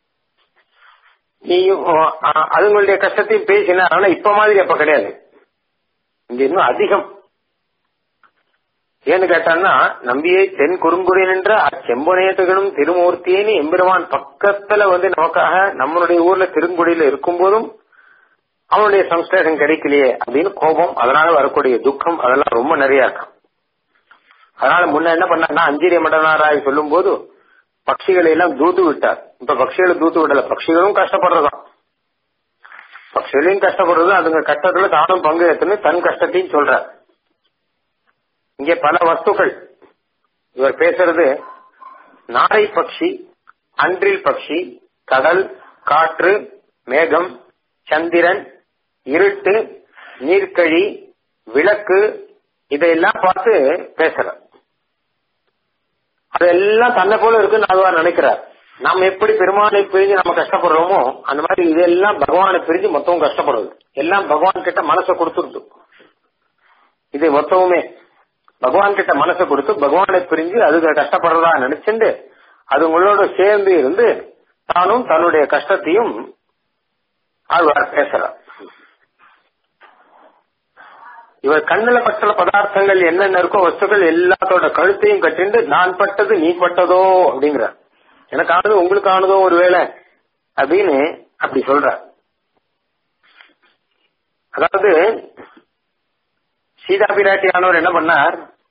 நீயும் அதுங்களுடைய கஷ்டத்தையும் பேசினா ஆனா இப்ப மாதிரி அப்ப கிடையாது இங்க இன்னும் அதிகம் ஏன்னு கேட்டான்னா நம்பியை தென் குறுங்குறை நின்ற அச்செம்பனையத்துகளும் திருமூர்த்தியேன்னு எம்பெருமான் பக்கத்துல வந்து நமக்காக நம்மளுடைய ஊர்ல திருங்குடியில இருக்கும் போதும் அவனுடைய சம்ஸ்லேஷம் கிடைக்கலையே அப்படின்னு கோபம் அதனால வரக்கூடிய துக்கம் அதெல்லாம் ரொம்ப நிறைய இருக்கும் அதனால முன்ன என்ன பண்ணாங்கன்னா அஞ்சிரிய மடனாராய் சொல்லும் போது பட்சிகளை எல்லாம் தூத்து விட்டார் இப்ப பட்சிகளை தூத்து விடல பட்சிகளும் கஷ்டப்படுறதாம் பட்சிகளையும் கஷ்டப்படுறது அதுங்க கஷ்டத்துல தானும் பங்கு ஏற்றுன்னு தன் கஷ்டத்தையும் சொல்றார் இங்கே பல வஸ்துக்கள் இவர் பேசுறது நாரை பட்சி அன்றில் பட்சி கடல் காற்று மேகம் சந்திரன் இருட்டு நீர்க்கழி விளக்கு இதையெல்லாம் பார்த்து பேசுறார் அதெல்லாம் தன்னை போல இருக்குன்னு அதுவார் நினைக்கிறார் நாம் எப்படி பெருமானை பிரிஞ்சு நம்ம கஷ்டப்படுறோமோ அந்த மாதிரி இதெல்லாம் பகவானை பிரிஞ்சு மொத்தமும் கஷ்டப்படுறது எல்லாம் பகவான் கிட்ட மனசை கொடுத்துருது இது மொத்தமுமே பகவான் கிட்ட மனசை கொடுத்து பகவானை பிரிஞ்சு அது கஷ்டப்படுறதா நினைச்சுண்டு அது உங்களோட சேர்ந்து இருந்து தானும் தன்னுடைய கஷ்டத்தையும் ஆழ்வார் பேசுறார் இவர் கண்ணுல பட்டுள்ள பதார்த்தங்கள் என்னென்ன இருக்கோ வஸ்துக்கள் எல்லாத்தோட கழுத்தையும் கட்டிண்டு நான் பட்டது நீ பட்டதோ அப்படிங்கிறார் எனக்கு ஆனது உங்களுக்கு ஆனதோ ஒரு வேலை அப்படின்னு அப்படி சொல்ற அதாவது சீதா பிராட்டியானவர் என்ன பண்ணார்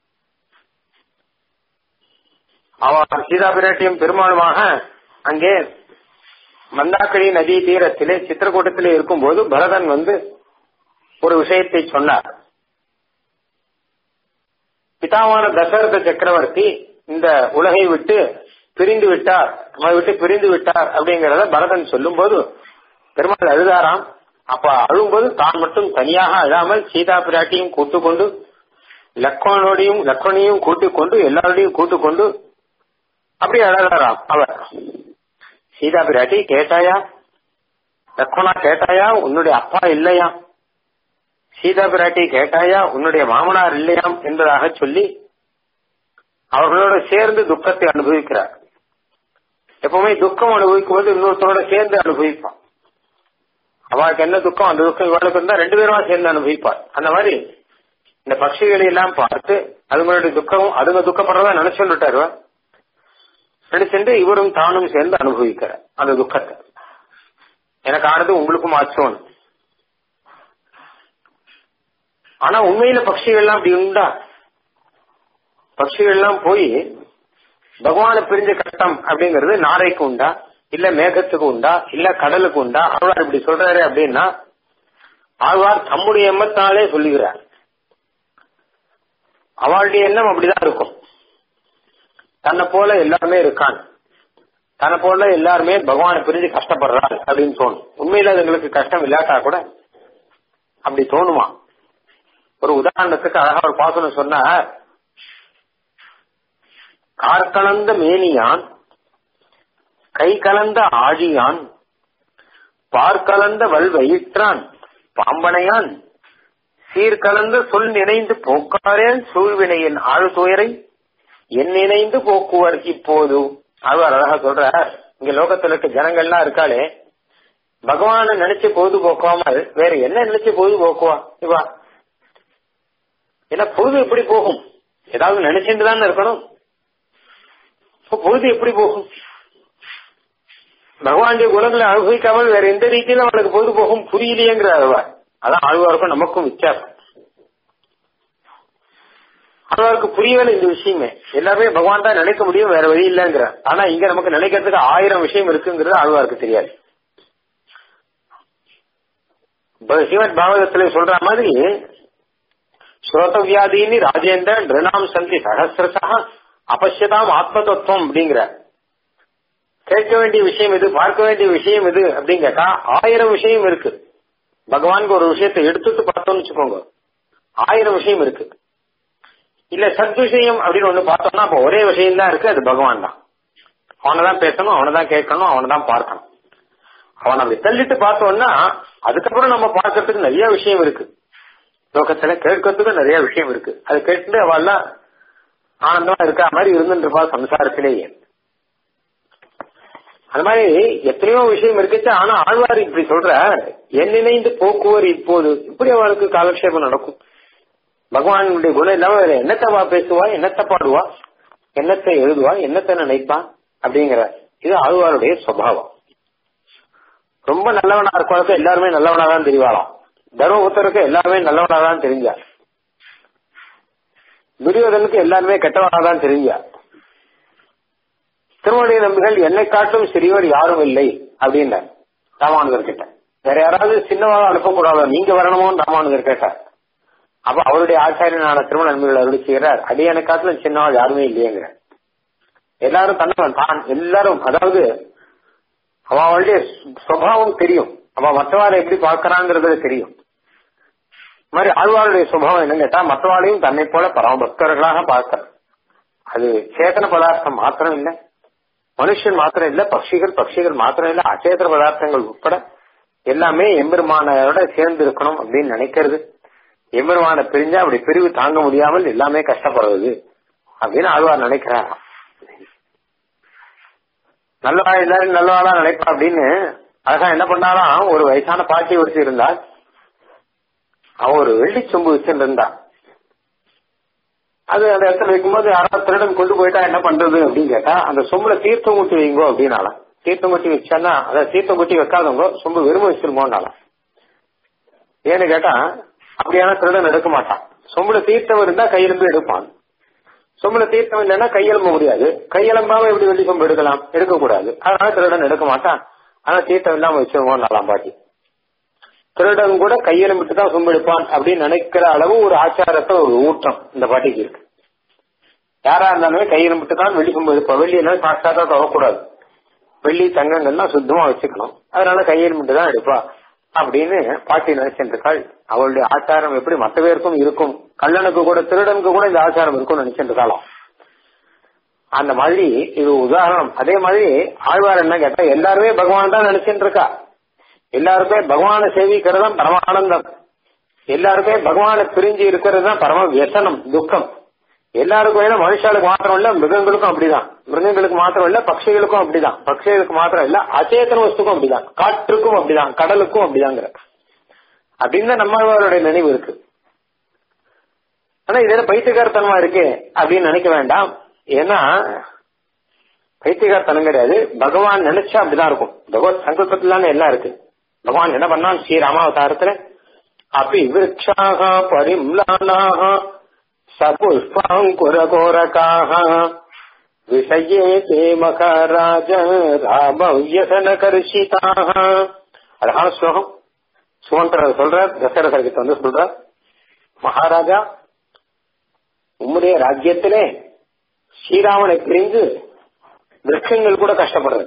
அவர் சீதா பிராட்டியும் பெருமாளுமாக அங்கே மந்தாக்கிழி நதி தீரத்திலே சித்திரக்கூட்டத்திலே இருக்கும்போது பரதன் வந்து ஒரு விஷயத்தை சொன்னார் பிதாவான தசரத சக்கரவர்த்தி இந்த உலகை விட்டு பிரிந்து விட்டார் நம்மை விட்டு பிரிந்து விட்டார் அப்படிங்கறத பரதன் சொல்லும் போது பெருமாள் அழுதாராம் அப்ப அழும்போது தான் மட்டும் தனியாக அழாமல் சீதா பிராட்டியும் கூட்டுக் கொண்டு லக்ஷ்மணோடையும் லக்ஷ்மணியும் கூட்டிக் கொண்டு எல்லாரோடையும் கூட்டிக் கொண்டு அப்படி அழகாராம் அவர் சீதா பிராட்டி கேட்டாயா லக்ஷ்மணா கேட்டாயா உன்னுடைய அப்பா இல்லையா சீதா பிராட்டி கேட்டாயா உன்னுடைய மாமனார் இல்லையாம் என்பதாக சொல்லி அவர்களோட சேர்ந்து துக்கத்தை அனுபவிக்கிறார் எப்பவுமே துக்கம் அனுபவிக்கும் போது இன்னொருத்தரோட சேர்ந்து அனுபவிப்பான் அவளுக்கு என்ன துக்கம் அந்த துக்கம் இவளுக்கு இருந்தா ரெண்டு பேருமா சேர்ந்து அனுபவிப்பார் அந்த மாதிரி இந்த பட்சிகளை எல்லாம் பார்த்து அதுங்களுடைய துக்கம் அதுங்க துக்கப்படுறதா நினைச்சு விட்டாரு நினைச்சுட்டு இவரும் தானும் சேர்ந்து அனுபவிக்கிறார் அந்த துக்கத்தை எனக்கு ஆனது உங்களுக்கும் ஆச்சோன்னு ஆனா உண்மையில பட்சிகள்லாம் அப்படி உண்டா பட்சிகள்லாம் போய் பகவானை பிரிஞ்ச கஷ்டம் அப்படிங்கிறது நாரைக்கு உண்டா இல்ல மேகத்துக்கு உண்டா இல்ல கடலுக்கு உண்டா ஆழ்வார் இப்படி சொல்றாரு அப்படின்னா ஆழ்வார் தம்முடைய எண்ணத்தாலே சொல்லுகிறார் அவளுடைய எண்ணம் அப்படிதான் இருக்கும் தன்னை போல எல்லாருமே இருக்கான் தன்னை போல எல்லாருமே பகவானை பிரிஞ்சு கஷ்டப்படுறாள் அப்படின்னு தோணும் உண்மையில அதுங்களுக்கு கஷ்டம் இல்லாட்டா கூட அப்படி தோணுமா ஒரு உதாரணத்துக்கு அழகா ஒரு பாசனம் சொன்னார் கார்கலந்த மேனியான் கை கலந்த ஆழியான் பார்க்கலந்த வல்வயிற்றான் பாம்பனையான் சீர்கலந்த சொல் நினைந்து போக்காரேன் சூழ்வினையின் ஆழ்துயரை என் நினைந்து போக்குவர் இப்போது அவர் அழகா சொல்ற இங்க லோகத்துல இருக்க ஜனங்கள்லாம் இருக்காளே பகவான நினைச்சு பொழுது போக்காமல் வேற என்ன நினைச்சு பொழுது போக்குவா இவா ஏன்னா பொழுது எப்படி போகும் ஏதாவது நினைச்சுட்டு தானே இருக்கணும் பொழுது எப்படி போகும் பகவானுடைய குணங்களை அனுபவிக்காமல் வேற எந்த ரீதியிலும் அவனுக்கு பொழுது போகும் புரியலையேங்கிற அதான் ஆழ்வாருக்கும் நமக்கும் வித்தியாசம் ஆழ்வாருக்கு புரியவில்லை இந்த விஷயமே எல்லாருமே பகவான் தான் நினைக்க முடியும் வேற வழி இல்லைங்கிற ஆனா இங்க நமக்கு நினைக்கிறதுக்கு ஆயிரம் விஷயம் இருக்குங்கிறது ஆழ்வாருக்கு தெரியாது ஸ்ரீமத் பாகவதத்துல சொல்ற மாதிரி ஸ்ரோதவியாதீனி ராஜேந்திரன் ரிணாம் சந்தி சகசிரசா அபஷ்யதாம் ஆத்ம தத்துவம் அப்படிங்கிற கேட்க வேண்டிய விஷயம் இது பார்க்க வேண்டிய விஷயம் இது அப்படின்னு கேட்டா ஆயிரம் விஷயம் இருக்கு பகவானுக்கு ஒரு விஷயத்தை எடுத்துட்டு பார்த்தோம்னு வச்சுக்கோங்க ஆயிரம் விஷயம் இருக்கு இல்ல சத் விஷயம் அப்படின்னு ஒண்ணு பார்த்தோம்னா அப்ப ஒரே விஷயம் தான் இருக்கு அது பகவான் தான் அவனை தான் பேசணும் அவனை தான் கேட்கணும் அவனை தான் பார்க்கணும் அவனை அப்படி தள்ளிட்டு பார்த்தோம்னா அதுக்கப்புறம் நம்ம பார்க்கறதுக்கு நிறைய விஷயம் இருக்கு லோகத்துல கேட்கறதுக்கு நிறைய விஷயம் இருக்கு அது கேட்டு அவள்லாம் ஆனந்தமா இருக்கா மாதிரி இருந்துருப்பா சம்சாரத்திலேயே அது மாதிரி எத்தனையோ விஷயம் இருக்குச்சு ஆனா ஆழ்வார் இப்படி சொல்ற என் நினைந்து போக்குவர் இப்போது இப்படி அவளுக்கு காலக்ஷேபம் நடக்கும் பகவானுடைய குணம் இல்லாம வேற என்னத்தவா பேசுவா என்னத்தை பாடுவா என்னத்தை எழுதுவா என்னத்தை நினைப்பா அப்படிங்கிற இது ஆழ்வாருடைய சுவாவம் ரொம்ப நல்லவனா இருக்கவனுக்கு எல்லாருமே நல்லவனா தான் தெரியவாளாம் தர்மபுத்தருக்கு எல்லாருமே நல்லவனா தான் தெரிஞ்சா துரியோதனுக்கு எல்லாருமே கெட்டவனா தான் தெரிஞ்சா திருமணி நம்பிகள் என்னை காட்டும் சிறியவர் யாரும் இல்லை அப்படின்னார் ராமானுஜர் கிட்ட வேற யாராவது சின்னவாக அனுப்பக்கூடாதோ நீங்க வரணுமோன்னு ராமானுஜர் கேட்டார் அப்ப அவருடைய ஆச்சாரியனான திருமண நம்பிகள் அருள் செய்கிறார் அடியான காட்டிலும் சின்னவாள் யாருமே இல்லையேங்கிறார் எல்லாரும் தன்னவன் தான் எல்லாரும் அதாவது அவளுடைய சுவாவம் தெரியும் அவ மற்றவாளை எப்படி பார்க்கறாங்கிறது தெரியும் மாதிரி ஆழ்வாருடைய சுபாவம் என்னன்னு கேட்டா மற்றவாளையும் தன்னை போல பரம பக்தர்களாக பார்க்க அது சேதன பதார்த்தம் மாத்திரம் இல்ல மனுஷன் மாத்திரம் இல்ல பட்சிகள் பட்சிகள் மாத்திரம் இல்ல அச்சேதன பதார்த்தங்கள் உட்பட எல்லாமே எம்பெருமானோட சேர்ந்து இருக்கணும் அப்படின்னு நினைக்கிறது எம்பெருமான பிரிஞ்சா அப்படி பிரிவு தாங்க முடியாமல் எல்லாமே கஷ்டப்படுறது அப்படின்னு ஆழ்வார் நினைக்கிறார் நல்லவா எல்லாரும் நல்லவாளா நினைப்பா அப்படின்னு அழகா என்ன பண்ணாலாம் ஒரு வயசான பாட்டி ஒருத்தி இருந்தா அவ ஒரு வெள்ளி சொம்பு வச்சுருந்தா அது அந்த இடத்துல வைக்கும்போது யாராவது திருடன் கொண்டு போயிட்டா என்ன பண்றது அப்படின்னு கேட்டா அந்த சொம்புல தீர்த்தம் ஊட்டி வைங்கோ அப்படின்னாலாம் தீர்த்தம் கொட்டி வச்சானா அத தீர்த்தம் கொட்டி வைக்காதவங்க சொம்பு வெறுமை வச்சிருமோன்னாலாம் ஏன்னு கேட்டா அப்படியான திருடன் எடுக்க மாட்டான் சொம்புல தீர்த்தம் இருந்தா கையிலிருந்து எடுப்பான் சொம்புல தீர்த்தம் இல்லைன்னா கையெழும்ப முடியாது கையெழும்பாம எப்படி வெள்ளி சொம்பு எடுக்கலாம் எடுக்கக்கூடாது அதனால திருடன் எடுக்க மாட்டான் ஆனா தீர்த்தம் இல்லாம வச்சிருவோம் நலாம் பாட்டி திருடன் கூட கையெழும்பிட்டு தான் சொம்பு எடுப்பான் அப்படின்னு நினைக்கிற அளவு ஒரு ஆச்சாரத்தை ஒரு ஊட்டம் இந்த பாட்டிக்கு இருக்கு யாரா இருந்தாலுமே கையெழும்பிட்டு தான் வெள்ளி சொம்பு எடுப்பா வெள்ளி எல்லாம் சாட்சாத்தா தொடக்கூடாது வெள்ளி தங்கங்கள்லாம் சுத்தமா வச்சுக்கணும் அதனால கையெழும்பிட்டு தான் எடுப்பா அப்படின்னு பாட்டி நினைச்சிருக்காள் அவளுடைய ஆச்சாரம் எப்படி மற்ற பேருக்கும் இருக்கும் கல்லனுக்கு கூட திருடனுக்கு கூட இந்த ஆச்சாரம் இருக்கும்னு நினைச்சிருக்காளாம் அந்த மாதிரி இது உதாரணம் அதே மாதிரி ஆழ்வார் என்ன கேட்டா எல்லாருமே பகவான் தான் நினைச்சிட்டு இருக்கா எல்லாருமே பகவானை சேவிக்கிறது தான் பரமானந்தம் எல்லாருமே பகவானை பிரிஞ்சு இருக்கிறது தான் பரம வியசனம் துக்கம் எல்லாருக்கும் வேணும் மனுஷாளுக்கு மாத்திரம் இல்ல மிருகங்களுக்கும் அப்படிதான் மிருகங்களுக்கு மாத்திரம் இல்ல பட்சிகளுக்கும் அப்படிதான் பட்சிகளுக்கு மாத்திரம் இல்ல அச்சேதன வஸ்துக்கும் அப்படிதான் காற்றுக்கும் அப்படிதான் கடலுக்கும் அப்படிதாங்கிற அப்படின்னு தான் நம்மளுடைய நினைவு இருக்கு ஆனா இதுல பைத்தியகாரத்தனமா இருக்கு அப்படின்னு நினைக்க வேண்டாம் ஏன்னா பைத்தியகாரத்தனம் கிடையாது பகவான் நினைச்சா அப்படிதான் இருக்கும் பகவத் சங்கல்பத்துல எல்லாம் இருக்கு பகவான் என்ன பண்ணான் ஸ்ரீ ராமாவதாரத்துல அப்படி விரக்ஷாக பரிம்லானாக सपुष्पाङ्कुरकोरकाः विषये ते मकाराज ராமவியசனகர்ஷிதாக அழகான ஸ்லோகம் சுமந்திரர் சொல்றார் தசரதர்கிட்ட வந்து சொல்றார் மகாராஜா உம்முடைய ராஜ்யத்திலே ஸ்ரீராமனை பிரிந்து விரக்ஷங்கள் கூட கஷ்டப்படுறது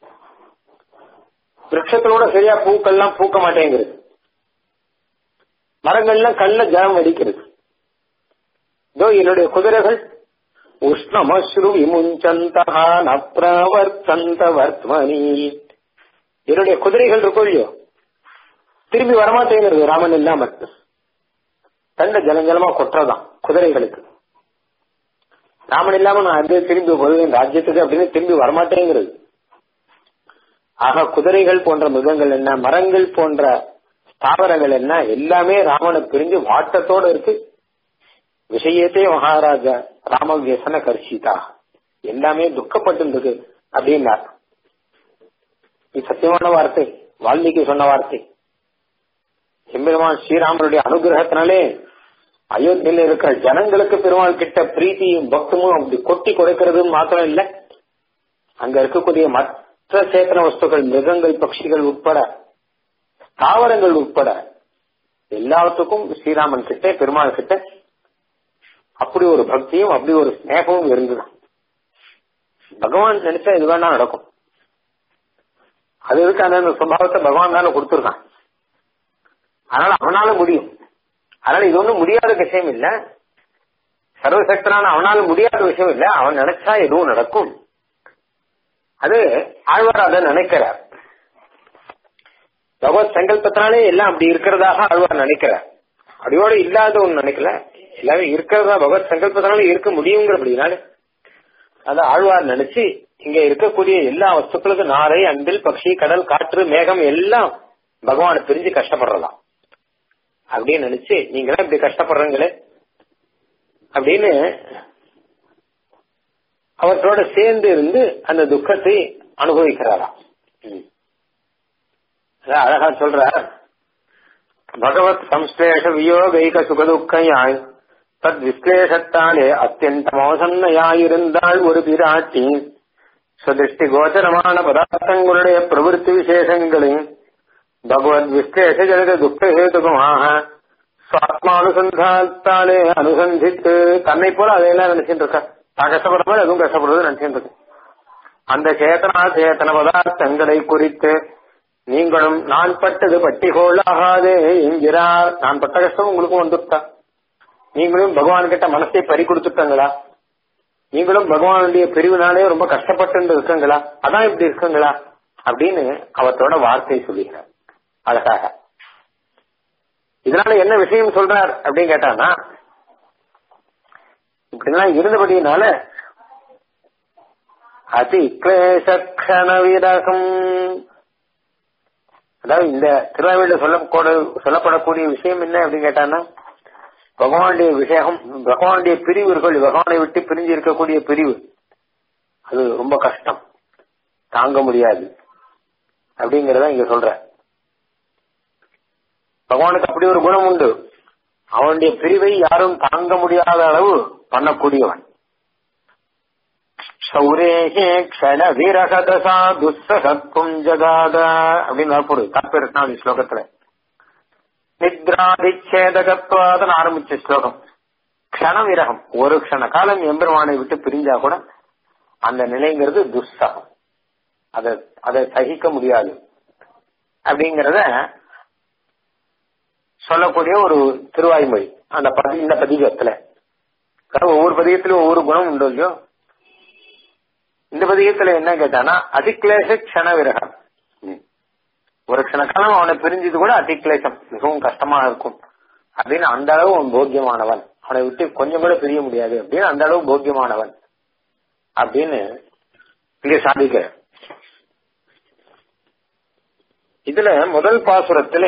விரக்ஷத்தோட சரியா பூக்கள்லாம் பூக்க மாட்டேங்குது மரங்கள்லாம் கல்ல ஜலம் வெடிக்கிறது இதோ என்னுடைய குதிரைகள் உஷ்ணமஸ்ரு விமுஞ்சந்தகா நப்ரவர்த்தந்த வர்த்மனி என்னுடைய குதிரைகள் இருக்கோ இல்லையோ திரும்பி வரமாட்டேங்கிறது ராமன் இல்லாம தண்ட ஜலஞ்சலமா கொட்டுறதான் குதிரைகளுக்கு ராமன் இல்லாம நான் அது திரும்பி வருவேன் ராஜ்யத்துக்கு அப்படின்னு திரும்பி வரமாட்டேங்கிறது ஆக குதிரைகள் போன்ற மிருகங்கள் என்ன மரங்கள் போன்ற ஸ்தாவரங்கள் என்ன எல்லாமே ராமனை பிரிஞ்சு வாட்டத்தோட இருக்கு விஷயத்தே மகாராஜா ராம வியசன கர்ஷிதா எல்லாமே துக்கப்பட்டு இருக்கு அப்படின்னார் இது சத்தியமான வார்த்தை வால்மீகி சொன்ன வார்த்தை எம்பெருமான் ஸ்ரீராமனுடைய அனுகிரகத்தினாலே அயோத்தியில இருக்கிற ஜனங்களுக்கு பெருமாள் கிட்ட பிரீத்தியும் பக்தமும் அப்படி கொட்டி கொடுக்கிறது மாத்திரம் இல்ல அங்க இருக்கக்கூடிய மற்ற சேத்தன வஸ்துக்கள் மிருகங்கள் பட்சிகள் உட்பட தாவரங்கள் உட்பட எல்லாத்துக்கும் ஸ்ரீராமன் கிட்ட பெருமாள் கிட்ட அப்படி ஒரு பக்தியும் அப்படி ஒரு ஸ்நேகமும் இருந்துதான் பகவான் நினைச்சா இது வேணா நடக்கும் அது இருக்கு அந்த சுபாவத்தை பகவான் தானே கொடுத்துருக்கான் அதனால அவனால முடியும் அதனால இது ஒண்ணும் முடியாத விஷயம் இல்ல சர்வசக்தனான அவனால முடியாத விஷயம் இல்ல அவன் நினைச்சா எதுவும் நடக்கும் அது ஆழ்வார் அதை நினைக்கிறார் பகவத் சங்கல்பத்தினாலே எல்லாம் அப்படி இருக்கிறதாக ஆழ்வார் நினைக்கிறார் அடியோட இல்லாத ஒண்ணு நினைக்கல எல்லாமே இருக்கிறதா பகவத் சங்கல்பத்தினால இருக்க முடியுங்கிறபடினால அத ஆழ்வார் நினைச்சு இங்க இருக்கக்கூடிய எல்லா வஸ்துக்களுக்கும் நாரை அன்பில் பக்ஷி கடல் காற்று மேகம் எல்லாம் பகவானை பிரிஞ்சு கஷ்டப்படுறதாம் அப்படின்னு நினைச்சு நீங்களாம் இப்படி கஷ்டப்படுறீங்களே அப்படின்னு அவற்றோட சேர்ந்து இருந்து அந்த துக்கத்தை அனுபவிக்கிறாராம் அழகா சொல்ற பகவத் சம்ஸ்லேஷ வியோகைக சுகதுக்கையாய் தத் விஸ்லேஷத்தாலே அத்தியந்தமோசன்னையாயிருந்தாள் ஒரு பிராட்டி சுதிருஷ்டி கோச்சரமான பதார்த்தங்களுடைய பிரவருத்தி விசேஷங்களையும் பகவத் விஸ்லேஷ ஜனக துக்க ஹேதுகமாக சுவாத்மானுசந்தாத்தாலே அனுசந்தித்து தன்னை போல அதையெல்லாம் நினைச்சிட்டு இருக்கா தான் கஷ்டப்படுற மாதிரி அதுவும் கஷ்டப்படுறது நினைச்சிட்டு இருக்கு அந்த சேத்தனா சேத்தன பதார்த்தங்களை குறித்து நீங்களும் நான் பட்டது பட்டிகோள் ஆகாதே என்கிறார் நான் பட்ட கஷ்டம் உங்களுக்கும் வந்துட்டா நீங்களும் பகவான் கிட்ட மனசை பறி கொடுத்துட்டாங்களா நீங்களும் பகவானுடைய பிரிவினாலே ரொம்ப கஷ்டப்பட்டு இருக்கங்களா அதான் இப்படி இருக்குங்களா அப்படின்னு அவத்தோட வார்த்தை சொல்லுகிறார் அழகாக இதனால என்ன விஷயம் சொல்றார் அப்படின்னு கேட்டானா இப்படிலாம் இருந்தபடியினால அதி கிளேசக்ஷண விரகம் அதாவது இந்த திருவாவில சொல்ல சொல்லப்படக்கூடிய விஷயம் என்ன அப்படின்னு கேட்டானா பகவானுடைய விஷயம் பகவானுடைய பிரிவு இருக்கு பகவானை விட்டு பிரிஞ்சு இருக்கக்கூடிய பிரிவு அது ரொம்ப கஷ்டம் தாங்க முடியாது அப்படிங்கறத இங்க சொல்ற பகவானுக்கு அப்படி ஒரு குணம் உண்டு அவனுடைய பிரிவை யாரும் தாங்க முடியாத அளவு பண்ணக்கூடியவன் சௌரேகே க்ஷண விரகதசா துஸ்ஸகத்தும் ஜகாத அப்படின்னு வரப்போகுது தாற்பயம் ஸ்லோகத்துல நித்ராதிச்சேதகத்வாதன் ஆரம்பிச்ச ஸ்லோகம் க்ஷண விரகம் ஒரு க்ஷண காலம் எம்பெருமானை விட்டு பிரிஞ்சா கூட அந்த நிலைங்கிறது துஸ்ஸகம் அதை அதை சகிக்க முடியாது அப்படிங்கறத சொல்லக்கூடிய ஒரு திருவாய்மொழி அந்த பதி இந்த பதிகத்துல ஒவ்வொரு பதிகத்திலும் ஒவ்வொரு குணம் உண்டு இல்லையோ இந்த பதிகத்துல என்ன கேட்டானா அதிக்லேச க்ஷண விரகம் ஒரு க்ஷண காலம் அவனை பிரிஞ்சது கூட அதிக்லேசம் மிகவும் கஷ்டமாக இருக்கும் அப்படின்னு அந்த அளவு அவன் போக்கியமானவன் அவனை விட்டு கொஞ்சம் கூட பிரிய முடியாது அப்படின்னு அந்த அளவு போக்கியமானவன் அப்படின்னு இங்க சாதிக்கிற இதுல முதல் பாசுரத்துல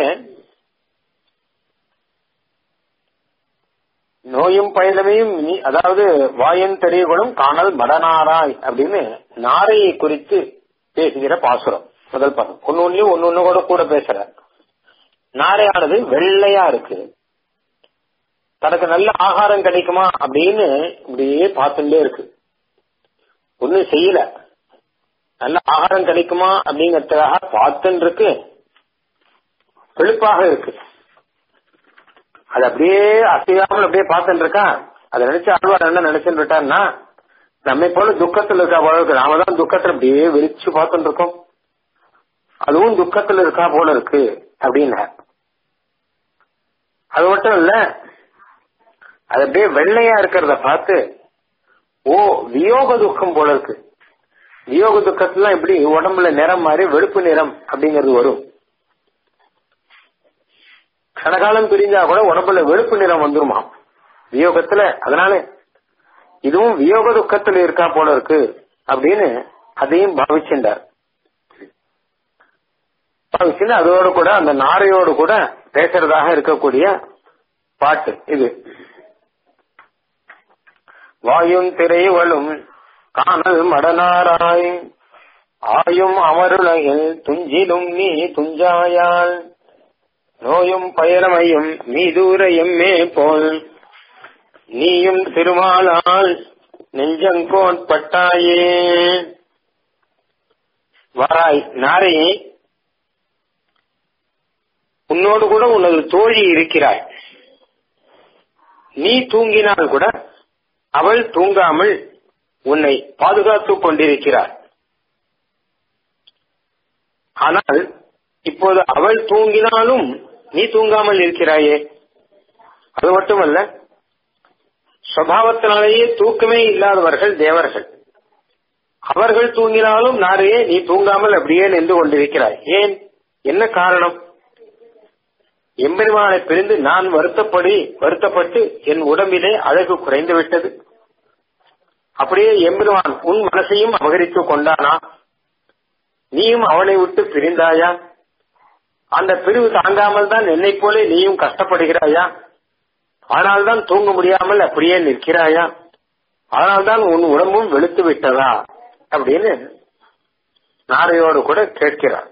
நோயும் பயிலமையும் நீ அதாவது வாயன் தெரியகுணம் காணல் மடநாராய் அப்படின்னு நாரையை குறித்து பேசுகிற பாசுரம் முதல் பதம் ஒன்னு ஒன்னுலயும் ஒன்னு ஒண்ணு கூட கூட பேசுற நாரையானது வெள்ளையா இருக்கு தனக்கு நல்ல ஆகாரம் கிடைக்குமா அப்படின்னு இப்படியே பார்த்துட்டே இருக்கு ஒன்னும் செய்யல நல்ல ஆகாரம் கிடைக்குமா அப்படிங்கறதுக்காக பார்த்துன்னு இருக்கு வெளுப்பாக இருக்கு அது அப்படியே அசையாமல் அப்படியே பார்த்துட்டு இருக்கா அதை நினைச்சு ஆழ்வார் என்ன நினைச்சுட்டு இருக்காருன்னா நம்மை போல துக்கத்தில் இருக்கா போல இருக்கு நாம தான் துக்கத்துல அப்படியே விரிச்சு பார்த்துட்டு இருக்கோம் அதுவும் துக்கத்துல இருக்கா போல இருக்கு அப்படின்னு அது மட்டும் இல்ல அது அப்படியே வெள்ளையா இருக்கிறத பார்த்து ஓ வியோக துக்கம் போல இருக்கு வியோக துக்கத்துல எப்படி உடம்புல நிறம் மாறி வெளுப்பு நிறம் அப்படிங்கிறது வரும் கனகாலம் பிரிஞ்சா கூட உடம்புல வெளுப்பு நிறம் வந்துருமா வியோகத்துல அதனால இதுவும் வியோக துக்கத்துல இருக்கா போல இருக்கு அப்படின்னு அதையும் பாவிச்சுட்டார் பாவிச்சுன்னு அதோடு கூட அந்த நாரையோடு கூட பேசுறதாக இருக்கக்கூடிய பாட்டு இது வாயும் திரைவளும் காணல் மடனாராய் ஆயும் அமருலகில் துஞ்சிலும் நீ துஞ்சாயால் நோயும் பயரமையும் மீதூர எம்மே போல் நீயும் திருமாலால் நெஞ்சங்கோட்பட்டாயே வாராய் நாரையே உன்னோடு கூட உனது தோழி இருக்கிறாய் நீ தூங்கினால் கூட அவள் தூங்காமல் உன்னை பாதுகாத்துக் கொண்டிருக்கிறாள் ஆனால் இப்போது அவள் தூங்கினாலும் நீ தூங்காமல் இருக்கிறாயே அது மட்டுமல்ல சுவாவத்தினாலேயே தூக்கமே இல்லாதவர்கள் தேவர்கள் அவர்கள் தூங்கினாலும் நாரையே நீ தூங்காமல் அப்படியே நின்று கொண்டிருக்கிறாய் ஏன் என்ன காரணம் எம்பெருமானை பிரிந்து நான் வருத்தப்படி வருத்தப்பட்டு என் உடம்பிலே அழகு குறைந்து விட்டது அப்படியே எம்பெருமான் உன் மனசையும் அபகரித்துக் கொண்டானா நீயும் அவனை விட்டு பிரிந்தாயா அந்த பிரிவு தாங்காமல் தான் என்னை போல நீயும் கஷ்டப்படுகிறாயா ஆனால்தான் தூங்க முடியாமல் அப்படியே நிற்கிறாயா ஆனால்தான் உன் உடம்பும் வெளுத்து விட்டதா அப்படின்னு நாரையோடு கூட கேட்கிறார்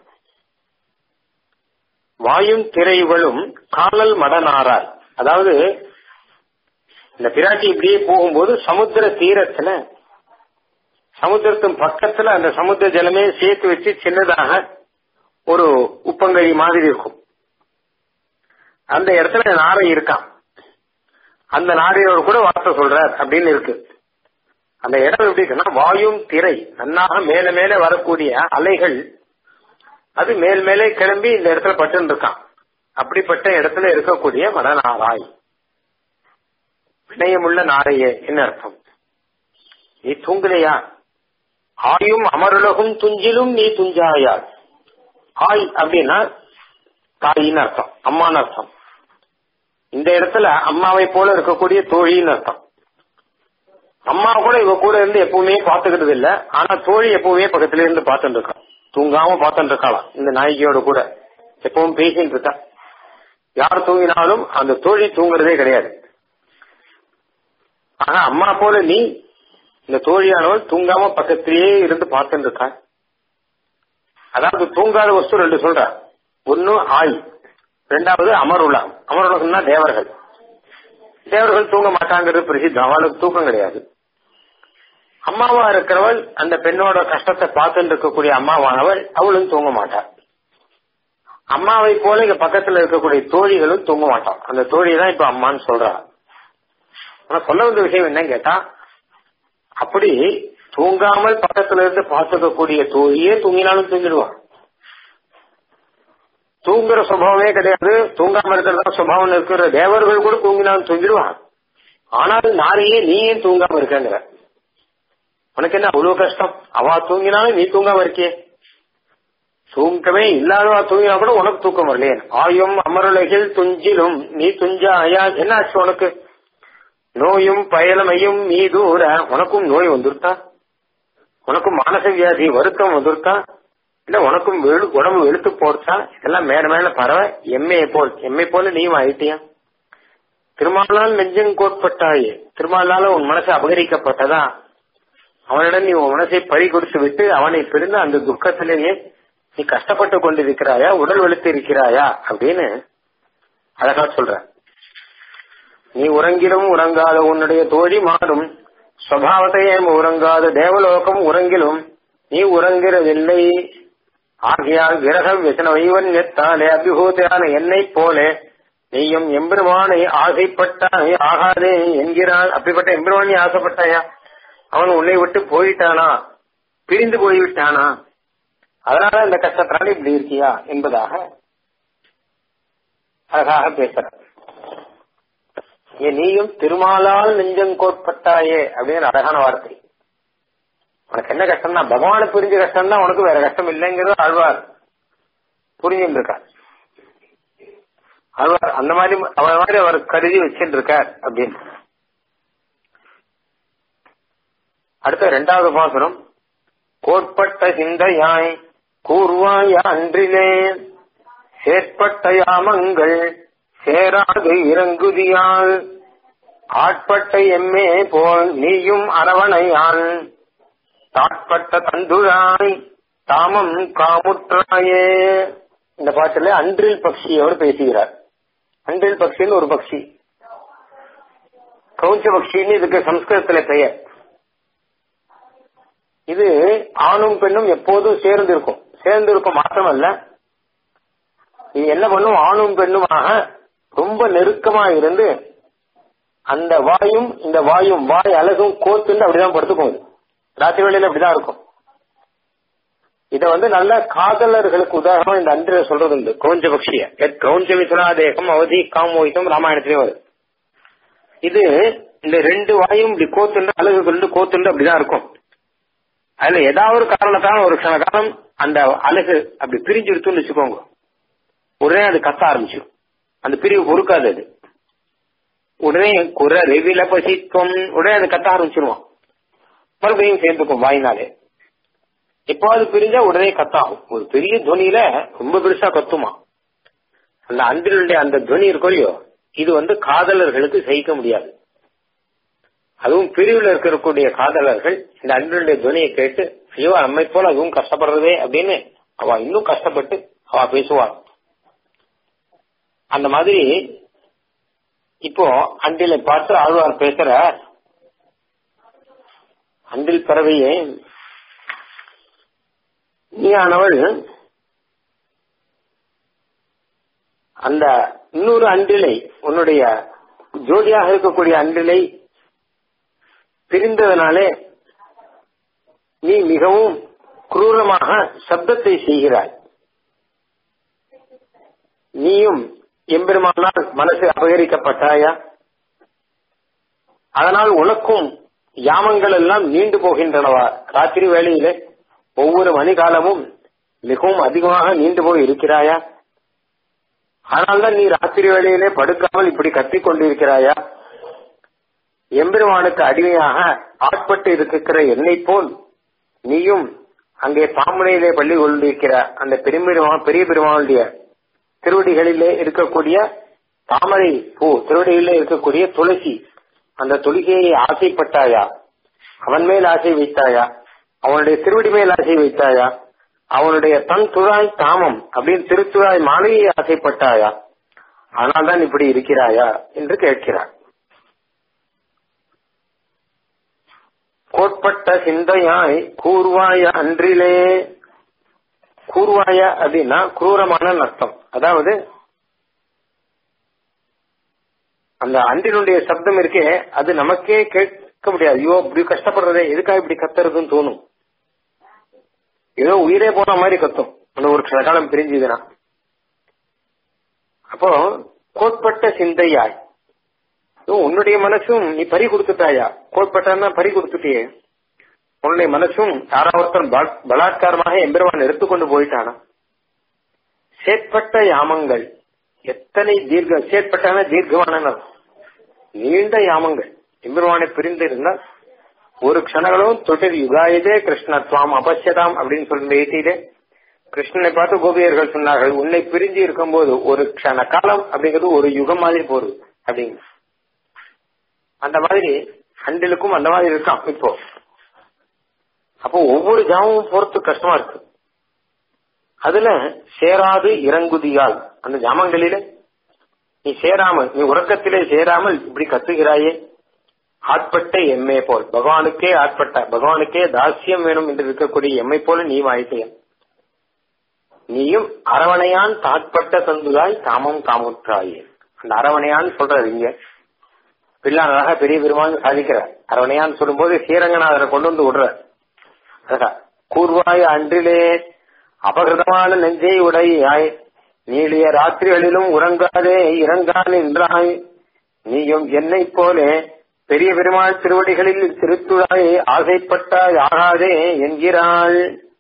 வாயும் திரைகளும் காணல் மடனாரார் அதாவது இந்த பிராட்டி இப்படியே போகும்போது சமுத்திர தீரத்துல சமுத்திரத்தின் பக்கத்துல அந்த சமுத்திர ஜலமே சேர்த்து வச்சு சின்னதாக ஒரு உப்பங்கழி மாதிரி இருக்கும் அந்த இடத்துல நாரை இருக்கான் அந்த நாரையோடு கூட வார்த்தை சொல்றார் அப்படின்னு இருக்கு அந்த இடம் எப்படி இருக்குன்னா வாயும் திரை நன்னாக மேல மேல வரக்கூடிய அலைகள் அது மேல் மேலே கிளம்பி இந்த இடத்துல பட்டு இருக்கான் அப்படிப்பட்ட இடத்துல இருக்கக்கூடிய மடநாராய் வினயமுள்ள நாரையே என்ன அர்த்தம் நீ தூங்கலையா ஆயும் அமருலகும் துஞ்சிலும் நீ துஞ்சாயாள் ஆய் அப்படின்னா தாயின்னு அர்த்தம் அம்மான்னு அர்த்தம் இந்த இடத்துல அம்மாவை போல இருக்கக்கூடிய தோழின்னு அர்த்தம் அம்மா கூட இவ கூட இருந்து எப்பவுமே பாத்துக்கிறது இல்ல ஆனா தோழி எப்பவுமே பக்கத்துல இருந்து பாத்துட்டு இருக்கா தூங்காம பாத்துட்டு இருக்காளாம் இந்த நாயகியோட கூட எப்பவும் பேசிட்டு இருக்கா யார் தூங்கினாலும் அந்த தோழி தூங்குறதே கிடையாது ஆனா அம்மா போல நீ இந்த தோழியானவள் தூங்காம பக்கத்திலேயே இருந்து பார்த்துட்டு இருக்கா அதாவது தூங்காத வஸ்து ரெண்டு சொல்ற ஒன்னு ஆய் ரெண்டாவது அமருலகம் அமருலகம்னா தேவர்கள் தேவர்கள் தூங்க மாட்டாங்கிறது பிரசித்தம் அவளுக்கு தூக்கம் கிடையாது அம்மாவா இருக்கிறவள் அந்த பெண்ணோட கஷ்டத்தை பார்த்துட்டு இருக்கக்கூடிய அம்மாவானவள் அவளும் தூங்க மாட்டாள் அம்மாவை போல இங்க பக்கத்துல இருக்கக்கூடிய தோழிகளும் தூங்க மாட்டான் அந்த தோழி தான் இப்ப அம்மான்னு சொல்றா ஆனா சொல்ல வந்த விஷயம் என்னன்னு கேட்டா அப்படி தூங்காமல் பக்கத்துல இருந்து பார்த்துக்கக்கூடிய தோழியே தூங்கினாலும் தூங்கிடுவான் தூங்குற சுபாவமே கிடையாது தூங்காம இருக்கிறதா சுபாவம் இருக்கிற தேவர்கள் கூட தூங்கினாலும் தூங்கிடுவான் ஆனால் நாளையே நீ ஏன் தூங்காம இருக்கங்கிற உனக்கு என்ன அவ்வளவு கஷ்டம் அவ தூங்கினாலும் நீ தூங்காம இருக்கியே தூக்கமே இல்லாதவா தூங்கினா கூட உனக்கு தூக்கம் வரலையே ஆயும் அமருலகில் துஞ்சிலும் நீ துஞ்சா ஐயா என்ன ஆச்சு உனக்கு நோயும் பயலமையும் நீ தூர உனக்கும் நோய் வந்துருத்தா உனக்கும் மானச வியாதி வருத்தம் வந்துருத்தா இல்ல உனக்கும் வெளு உடம்பு வெளுத்து போடுச்சா இதெல்லாம் மேல மேல பறவை எம்மையை போல் எம்மை போல நீயும் ஆயிட்டியா திருமாலால் நெஞ்சம் கோட்பட்டாயே திருமாலால உன் மனசு அபகரிக்கப்பட்டதா அவனிடம் நீ உன் மனசை பறி கொடுத்து விட்டு அவனை பிரிந்து அந்த துக்கத்திலேயே நீ கஷ்டப்பட்டு கொண்டிருக்கிறாயா உடல் வெளுத்து இருக்கிறாயா அப்படின்னு அழகா சொல்ற நீ உறங்கிலும் உறங்காத உன்னுடைய தோழி மாறும் சுவாவத்தையே உறங்காத தேவலோகம் உறங்கிலும் நீ உறங்கிறதில்லை ஆகையால் விரக விசன வைவன்யத்தாலே அபிபூதையான என்னை போல நீயும் எம்பெருமானை ஆசைப்பட்டாய் ஆகாதே என்கிறாள் அப்படிப்பட்ட எம்பெருமானி ஆசைப்பட்டாயா அவன் உன்னை விட்டு போயிட்டானா பிரிந்து போய்விட்டானா அதனால இந்த கஷ்டத்தினால இப்படி இருக்கியா என்பதாக அழகாக பேசுற ஏன் நீயும் திருமாலால் நெஞ்சங்கோட்பட்டாயே அப்படின்னு அழகான வார்த்தை உனக்கு என்ன கஷ்டம்னா பகவானை புரிஞ்ச கஷ்டம் தான் உனக்கு வேற கஷ்டம் இல்லைங்கிறது ஆழ்வார் புரிஞ்சுட்டு இருக்கார் ஆழ்வார் அந்த மாதிரி அவர் மாதிரி அவர் கருதி வச்சுட்டு இருக்கார் அப்படின்னு அடுத்த இரண்டாவது பாசுரம் கோட்பட்ட சிந்தையாய் கூர்வாய அன்றிலே செயற்பட்ட யாமங்கள் சேராது இறங்குதியால் ஆட்பட்ட எம்மே போல் நீயும் அரவணையான் தாட்பட்ட தந்துழாய் தாமம் காமுற்றாயே இந்த பாட்டுல அன்றில் பக்ஷியோடு பேசுகிறார் அன்றில் பக்ஷின்னு ஒரு பக்ஷி கவுஞ்ச பக்ஷின்னு இதுக்கு சம்ஸ்கிருதத்துல பெயர் இது ஆணும் பெண்ணும் எப்போதும் சேர்ந்து இருக்கும் சேர்ந்து இருக்கும் மாத்திரமல்ல இது என்ன பண்ணும் ஆணும் பெண்ணுமாக ரொம்ப நெருக்கமா இருந்து அந்த வாயும் இந்த வாயும் வாய் அழகும் கோத்துன்னு அப்படிதான் படுத்துக்கும் இது ராத்திரி வேளையில அப்படிதான் இருக்கும் இத வந்து நல்ல காதலர்களுக்கு உதாரணமா இந்த அன்றில சொல்றது உண்டு கவுஞ்ச பக்ஷிய கவுஞ்ச விசுராதேகம் அவதி காமோகிதம் ராமாயணத்திலே வருது இது இந்த ரெண்டு வாயும் இப்படி கோத்துண்டு அழகு கொண்டு கோத்துண்டு அப்படிதான் இருக்கும் அதுல ஏதாவது ஒரு காரணத்தால ஒரு சில காலம் அந்த அழகு அப்படி பிரிஞ்சு எடுத்துன்னு வச்சுக்கோங்க உடனே அது கத்த ஆரம்பிச்சிடும் அந்த பிரிவு பொறுக்காது அது உடனே குற ரெவில பசித்துவம் உடனே அது கத்த ஆரம்பிச்சிருவான் மறுபடியும் சேர்ந்துக்கும் வாயினாலே எப்பாவது பிரிஞ்சா உடனே கத்தாகும் ஒரு பெரிய துணியில ரொம்ப பெருசா கத்துமா அந்த அன்பினுடைய அந்த துணி இருக்கும் இல்லையோ இது வந்து காதலர்களுக்கு சகிக்க முடியாது அதுவும் பிரிவில் இருக்கக்கூடிய காதலர்கள் இந்த அன்பினுடைய துணியை கேட்டு ஐயோ நம்மை போல அதுவும் கஷ்டப்படுறதே அப்படின்னு அவ இன்னும் கஷ்டப்பட்டு அவ பேசுவாள் அந்த மாதிரி இப்போ அன்றிலை பார்த்து ஆழ்வார் பேசுற அன்றில் பறவையே நீயானவள் அந்த இன்னொரு அன்றிலை உன்னுடைய ஜோடியாக இருக்கக்கூடிய அன்றிலை பிரிந்ததனாலே நீ மிகவும் குரூரமாக சப்தத்தை செய்கிறாய் நீயும் எம்பெருமானால் மனசு அபகரிக்கப்பட்டாயா அதனால் உனக்கும் யாமங்கள் எல்லாம் நீண்டு போகின்றனவா ராத்திரி வேளையிலே ஒவ்வொரு மணிகாலமும் மிகவும் அதிகமாக நீண்டு போய் இருக்கிறாயா ஆனால்தான் நீ ராத்திரி வேளையிலே படுக்காமல் இப்படி கத்திக் கொண்டிருக்கிறாயா எம்பெருமானுக்கு அடிமையாக ஆட்பட்டு இருக்கிற என்னை போல் நீயும் அங்கே பாம்பனையிலே பள்ளி கொண்டிருக்கிற அந்த பெரும்பெருமா பெரிய பெருமாளுடைய திருவடிகளிலே இருக்கக்கூடிய தாமரை பூ திருவடிகளிலே இருக்கக்கூடிய துளசி அந்த துளசியை ஆசைப்பட்டாயா அவன் மேல் ஆசை வைத்தாயா அவனுடைய திருவடி மேல் ஆசை வைத்தாயா அவனுடைய தன் துழாய் தாமம் அப்படின்னு திருத்துழாய் மாலையை ஆசைப்பட்டாயா ஆனால் தான் இப்படி இருக்கிறாயா என்று கேட்கிறார் கோட்பட்ட சிந்தையாய் கூர்வாய அன்றிலே கூர்வாய அப்படின்னா குரூரமான அர்த்தம் அதாவது அந்த அன்றினுடைய சப்தம் இருக்கே அது நமக்கே கேட்க முடியாது ஐயோ இப்படி கஷ்டப்படுறதே எதுக்காக இப்படி கத்துறதுன்னு தோணும் ஏதோ உயிரே போன மாதிரி கத்தும் அந்த ஒரு சில காலம் பிரிஞ்சுதுன்னா அப்போ கோட்பட்ட சிந்தையாய் உன்னுடைய மனசும் நீ பறி கொடுத்துட்டாயா கோட்பட்டான்னா பறி கொடுத்துட்டியே உன்னுடைய மனசும் யாராவத்தன் பலாத்காரமாக எம்பெருமான் எடுத்துக்கொண்டு போயிட்டானா சேட்பட்ட யாமங்கள் எத்தனை தீர்க்க சேட்பட்டான தீர்க்கமான நீண்ட யாமங்கள் எம்பெருமானை பிரிந்து இருந்தால் ஒரு க்ஷணங்களும் தொட்டில் யுகாயுதே கிருஷ்ண துவாம் அபசியதாம் அப்படின்னு சொல்ற ஏற்றிலே கிருஷ்ணனை பார்த்து கோபியர்கள் சொன்னார்கள் உன்னை பிரிஞ்சு இருக்கும்போது ஒரு க்ஷண காலம் அப்படிங்கிறது ஒரு யுகம் மாதிரி போகுது அப்படிங்க அந்த மாதிரி அண்டிலுக்கும் அந்த மாதிரி இருக்கான் இப்போ அப்போ ஒவ்வொரு ஜாமும் போறது கஷ்டமா இருக்கு அதுல சேராது இறங்குதியால் அந்த ஜாமங்களில நீ சேராமல் நீ உறக்கத்திலே சேராமல் இப்படி கத்துகிறாயே ஆட்பட்ட எம்மை போல் பகவானுக்கே ஆட்பட்ட பகவானுக்கே தாசியம் வேணும் என்று இருக்கக்கூடிய எம்மை போல நீ வாய்த்தேன் நீயும் அரவணையான் தாட்பட்ட தந்துதாய் காமம் காமுற்றாயே அந்த அரவணையான் சொல்றாரு இங்க பிள்ளானதாக பெரிய பெருமான் சாதிக்கிறார் அரவணையான் சொல்லும்போது ஸ்ரீரங்கநாதரை கொண்டு வந்து விடுற கூர்வாய் அன்றிலே அபகிருதமான நெஞ்சை உடையாய் நீளிய ராத்திரிகளிலும் உறங்காதே இறங்கா நின்றாய் நீயும் என்னை போலே பெரிய பெருமாள் திருவடிகளில் திருத்துழாய் ஆசைப்பட்டாய் ஆகாதே என்கிறாள்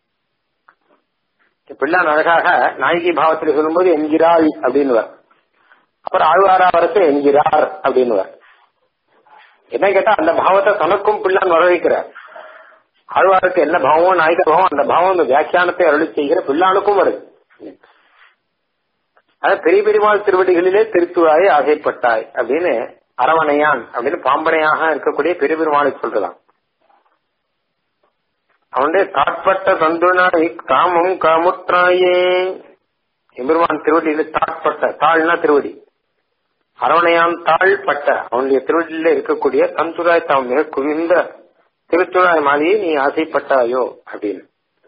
பிள்ளான் அழகாக நாயகி பாவத்தில் சொல்லும்போது என்கிறாள் அப்படின்னுவர் அப்புறம் ஆழ்வாரா வரத்து என்கிறார் அப்படின்னுவர் என்ன கேட்டா அந்த பாவத்தை தனக்கும் பிள்ளான் வர வைக்கிறார் ஆழ்வாருக்கு என்ன பாவமோ நாயக பாவம் அந்த பாவம் அந்த வியாக்கியானத்தை அருளி செய்கிற பிள்ளானுக்கும் வருது அது பெரிய பெருமாள் திருவடிகளிலே திருத்துழாய் ஆசைப்பட்டாய் அப்படின்னு அரவணையான் அப்படின்னு பாம்பனையாக இருக்கக்கூடிய பெரிய பெருமாளுக்கு சொல்றதான் அவனுடைய தாட்பட்ட தந்துனாய் காமம் காமுற்றாயே எம்பெருமான் திருவடியில தாட்பட்ட தாழ்னா திருவடி அரவணையான் தாழ்பட்ட அவனுடைய திருவடியில இருக்கக்கூடிய தந்துராய் தாம் மிக குவிந்த திருத்துழாய் மாலையை நீ ஆசைப்பட்டாயோ அப்படின்னு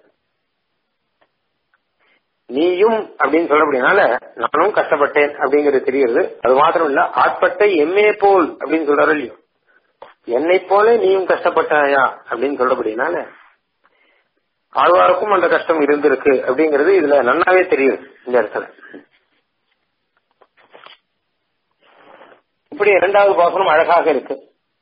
நீயும் அப்படின்னு சொல்லப்படினால நானும் கஷ்டப்பட்டேன் அப்படிங்கறது தெரிகிறது அது மாத்திரம் இல்ல ஆட்பட்ட எம்ஏ போல் அப்படின்னு சொல்றாரு இல்லையோ என்னை போல நீயும் கஷ்டப்பட்டாயா அப்படின்னு சொல்லப்படினால ஆழ்வாருக்கும் அந்த கஷ்டம் இருந்திருக்கு அப்படிங்கிறது இதுல நன்னாவே தெரியுது இந்த இடத்துல இப்படி இரண்டாவது பாசுரம் அழகாக இருக்கு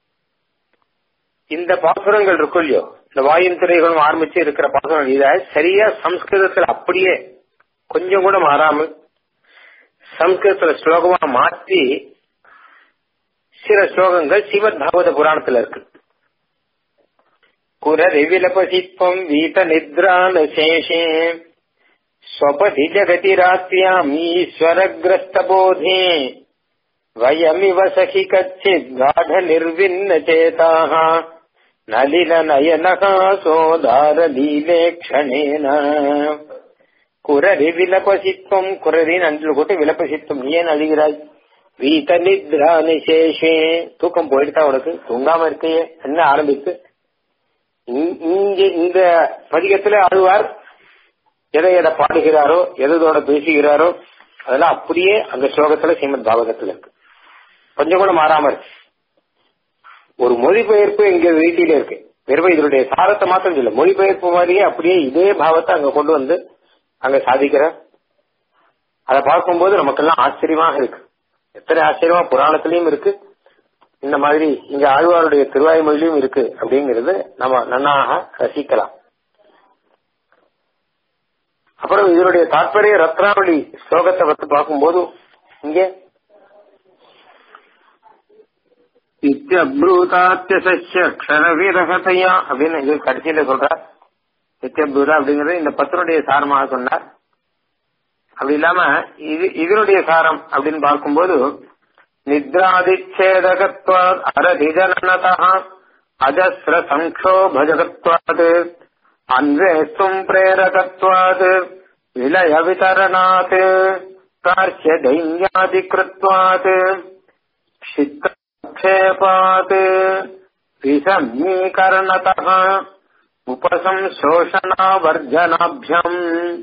இந்த பாசுரங்கள் இருக்கும் இல்லையோ இந்த வாயின் திரைகளும் ஆரம்பிச்சு இருக்கிற பாசுரம் இத சரியா சம்ஸ்கிருதத்துல அப்படியே கொஞ்சம் கூட மாறாமல் சம்ஸ்கிருதத்துல ஸ்லோகமா மாற்றி சில ஸ்லோகங்கள் ஸ்ரீமத் பாகவத புராணத்துல இருக்கு குரரிவிலபசித்வம் வீத நித்ரான சேஷே ஸ்வபதி ஜகதிராத்யாம் ஈஸ்வரகிரஸ்த போதே வயமிவ சகி கச்சித் காட நிர்வின்ன சேதாக நலில நயனகாசோதார லீலேக்ஷணேன குரரி விலபசித்வம் குரரின் அன்றில் கூட்டு விலபசித்துவம் நீ ஏன் அழுகிறாய் வீத நித்ரா நிசேஷே தூக்கம் போயிடுதா உனக்கு தூங்காம இருக்கையே என்ன ஆரம்பித்து இங்க இந்த பதிகத்துல ஆழ்வார் எதை எதை பாடுகிறாரோ எதோட பேசுகிறாரோ அதெல்லாம் அப்படியே அந்த ஸ்லோகத்துல ஸ்ரீமத் பாகவதத்துல இருக்கு கொஞ்சம் கூட மாறாம இருக்கு ஒரு மொழிபெயர்ப்பு இங்க வீட்டில இருக்கு வெறும் இதனுடைய சாரத்தை மாத்திரம் இல்ல மொழிபெயர்ப்பு மாதிரியே அப்படியே இதே பாவத்தை அங்க கொண்டு வந்து அங்க சாதிக்கிற அதை பார்க்கும்போது நமக்கெல்லாம் ஆச்சரியமாக இருக்கு எத்தனை ஆச்சரியமா புராணத்திலயும் இருக்கு இந்த மாதிரி இங்க ஆழ்வாருடைய திருவாய்மொழியிலும் இருக்கு அப்படிங்கிறது நம்ம நன்னாக ரசிக்கலாம் அப்புறம் இதனுடைய தாற்பரிய ரத்னாவளி ஸ்லோகத்தை பத்தி பார்க்கும்போது இங்கே நித்தியப்ரூதாத்திய க்ஷரவீரகதையா அப்படின்னு இது கடைசியில சொல்றார் நித்தியப்ரூதா அப்படிங்கறது இந்த பத்தினுடைய சாரமாக சொன்னார் அப்படி இல்லாம இது இதனுடைய சாரம் அப்படின்னு பார்க்கும்போது நித்ராதிச்சேதகத்வாத் அரதிஜனனதா அஜஸ்ர சங்கோபஜகத்வாத் அன்வேஸ்தும் பிரேரகத்வாத் விலய விதரணாத் கார்ஷ்ய தைன்யாதிகிருத்வாத் क्षेपात् विषमीकरणतः उपसंशोषणावर्जनाभ्याम्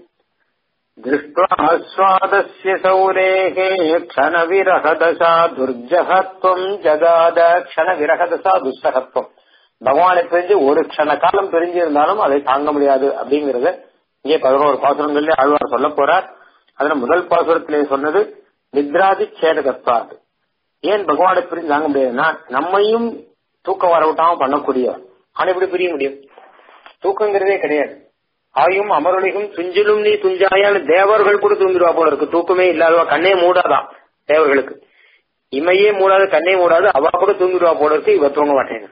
दृष्ट्वा स्वादस्य सौरेः क्षणविरहदशा दुर्जहत्वम् जगाद क्षणविரகதசா துஸ்ஸகத்துவம் பகவானை பிரிஞ்சு ஒரு க்ஷண காலம் பிரிஞ்சிருந்தாலும் அதை தாங்க முடியாது அப்படிங்கறத இங்கே பதினோரு பாசுரங்கள்ல ஆழ்வார் சொல்ல போறார் அதுல முதல் பாசுரத்திலே சொன்னது நித்ராதி சேதகத்வாது ஏன் பகவானை பிரிஞ்சு தாங்க முடியாதுன்னா நம்மையும் தூக்கம் வர விட்டாம பண்ணக்கூடியவர் ஆனா எப்படி பிரிய முடியும் தூக்கங்கிறதே கிடையாது ஆயும் அமரொழிகும் துஞ்சிலும் நீ துஞ்சாயான்னு தேவர்கள் கூட தூங்கிடுவா போல இருக்கு தூக்கமே இல்லாதவா கண்ணே மூடாதான் தேவர்களுக்கு இமையே மூடாது கண்ணே மூடாது அவ கூட தூங்கிடுவா போல இருக்கு இவ தூங்க மாட்டேங்க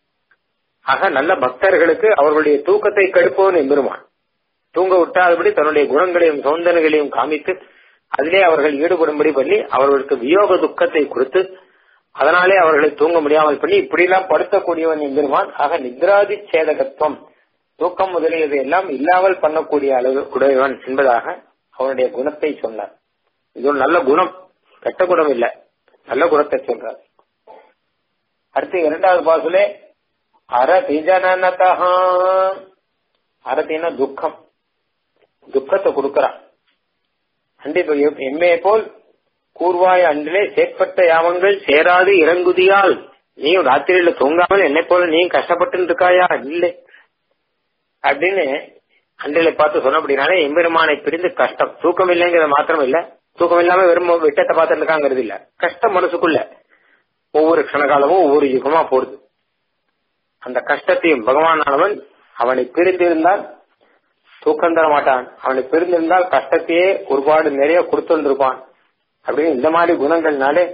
ஆக நல்ல பக்தர்களுக்கு அவர்களுடைய தூக்கத்தை கெடுப்பவன் எம்பெருமான் தூங்க விட்டாதபடி தன்னுடைய குணங்களையும் சௌந்தர்களையும் காமித்து அதிலே அவர்கள் ஈடுபடும்படி பண்ணி அவர்களுக்கு வியோக துக்கத்தை கொடுத்து அதனாலே அவர்களை தூங்க முடியாமல் பண்ணி இப்படிலாம் படுத்தக்கூடியவன் எம்பெருமான் ஆக நித்ராதி சேதகத்துவம் தூக்கம் முதலியது எல்லாம் இல்லாமல் பண்ணக்கூடிய அளவு உடையவன் என்பதாக அவனுடைய குணத்தை சொன்னார் இது ஒரு நல்ல குணம் கெட்ட குணம் இல்ல நல்ல குணத்தை சொல்றார் அடுத்து இரண்டாவது பாசுலே அரதி ஜனனதா அரத்தினா துக்கம் துக்கத்தை கொடுக்கறான் அண்டி எம்மே போல் கூர்வாய் அன்றிலே சேற்பட்ட யாமங்கள் சேராது இறங்குதியால் நீ ராத்திரியில தூங்காமல் என்னை போல நீ கஷ்டப்பட்டு இருக்காயா இல்லை அப்படின்னு அன்றையில பார்த்து சொன்ன அப்படின்னாலே எம்பெருமானை பிரிந்து கஷ்டம் தூக்கம் இல்லைங்கிறது மாத்திரம் இல்ல தூக்கம் இல்லாம வெறும் விட்டத்தை பார்த்துட்டு இருக்காங்கிறது இல்ல கஷ்டம் மனசுக்குள்ள ஒவ்வொரு க்ஷணகாலமும் ஒவ்வொரு யுகமா போடுது அந்த கஷ்டத்தையும் பகவானானவன் அவனை பிரிந்திருந்தால் தூக்கம் தர மாட்டான் அவனை பிரிந்திருந்தால் கஷ்டத்தையே ஒருபாடு நிறைய கொடுத்துருப்பான் அப்படின்னு இந்த மாதிரி குணங்கள்னாலே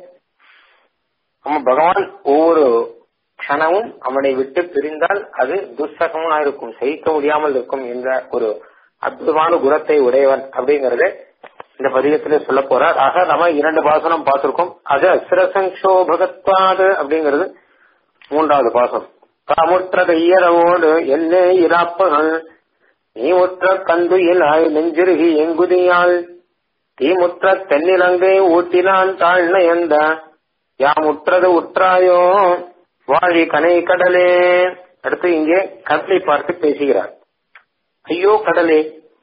நம்ம பகவான் ஒவ்வொரு க்ஷணமும் அவனை விட்டு பிரிந்தால் அது துஸ்தகமா இருக்கும் சகிக்க முடியாமல் இருக்கும் என்ற ஒரு அற்புதமான குணத்தை உடையவன் அப்படிங்கறத இந்த பதிகத்திலே சொல்ல போறார் ஆக நம்ம இரண்டு பாசனம் பார்த்திருக்கோம் அது அசுரசங்கோபகத்வாது அப்படிங்கிறது மூன்றாவது பாசனம் காமுற்ற கையரவோடு என்னே இராப்பகள் நீ முற்ற கந்துயிலாய் நெஞ்சிருகி எங்குதியால் தீமுற்ற தென்னிலங்கை ஊட்டினான் தாழ்ன எந்த யாமுற்றது உற்றாயோ வாழி கனை கடலே அடுத்து இங்கே கடலை பார்த்து பேசுகிறார் ஐயோ கடலே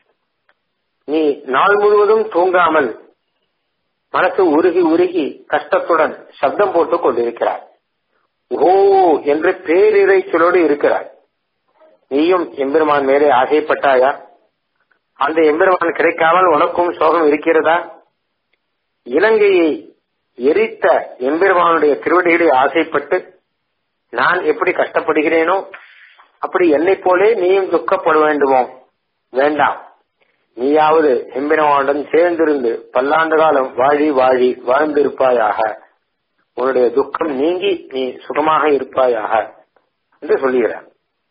நீ நாள் முழுவதும் தூங்காமல் மனசு உருகி உருகி கஷ்டத்துடன் சப்தம் போட்டுக் கொண்டிருக்கிறார் ஓ என்று பேரிரைச்சலோடு இருக்கிறாய் நீயும் எம்பெருமான் மேலே ஆசைப்பட்டாயா அந்த எம்பெருமான் கிடைக்காமல் உனக்கும் சோகம் இருக்கிறதா இலங்கையை எரித்த எம்பெருமானுடைய திருவடிகளை ஆசைப்பட்டு நான் எப்படி கஷ்டப்படுகிறேனோ அப்படி என்னை போலே நீயும் துக்கப்பட வேண்டுமோ வேண்டாம் நீயாவது எம்பெருமானுடன் சேர்ந்திருந்து பல்லாண்டு காலம் வாழி வாழி வாழ்ந்திருப்பாயாக உன்னுடைய துக்கம் நீங்கி நீ சுகமாக இருப்பாயாக என்று சொல்லுகிறார்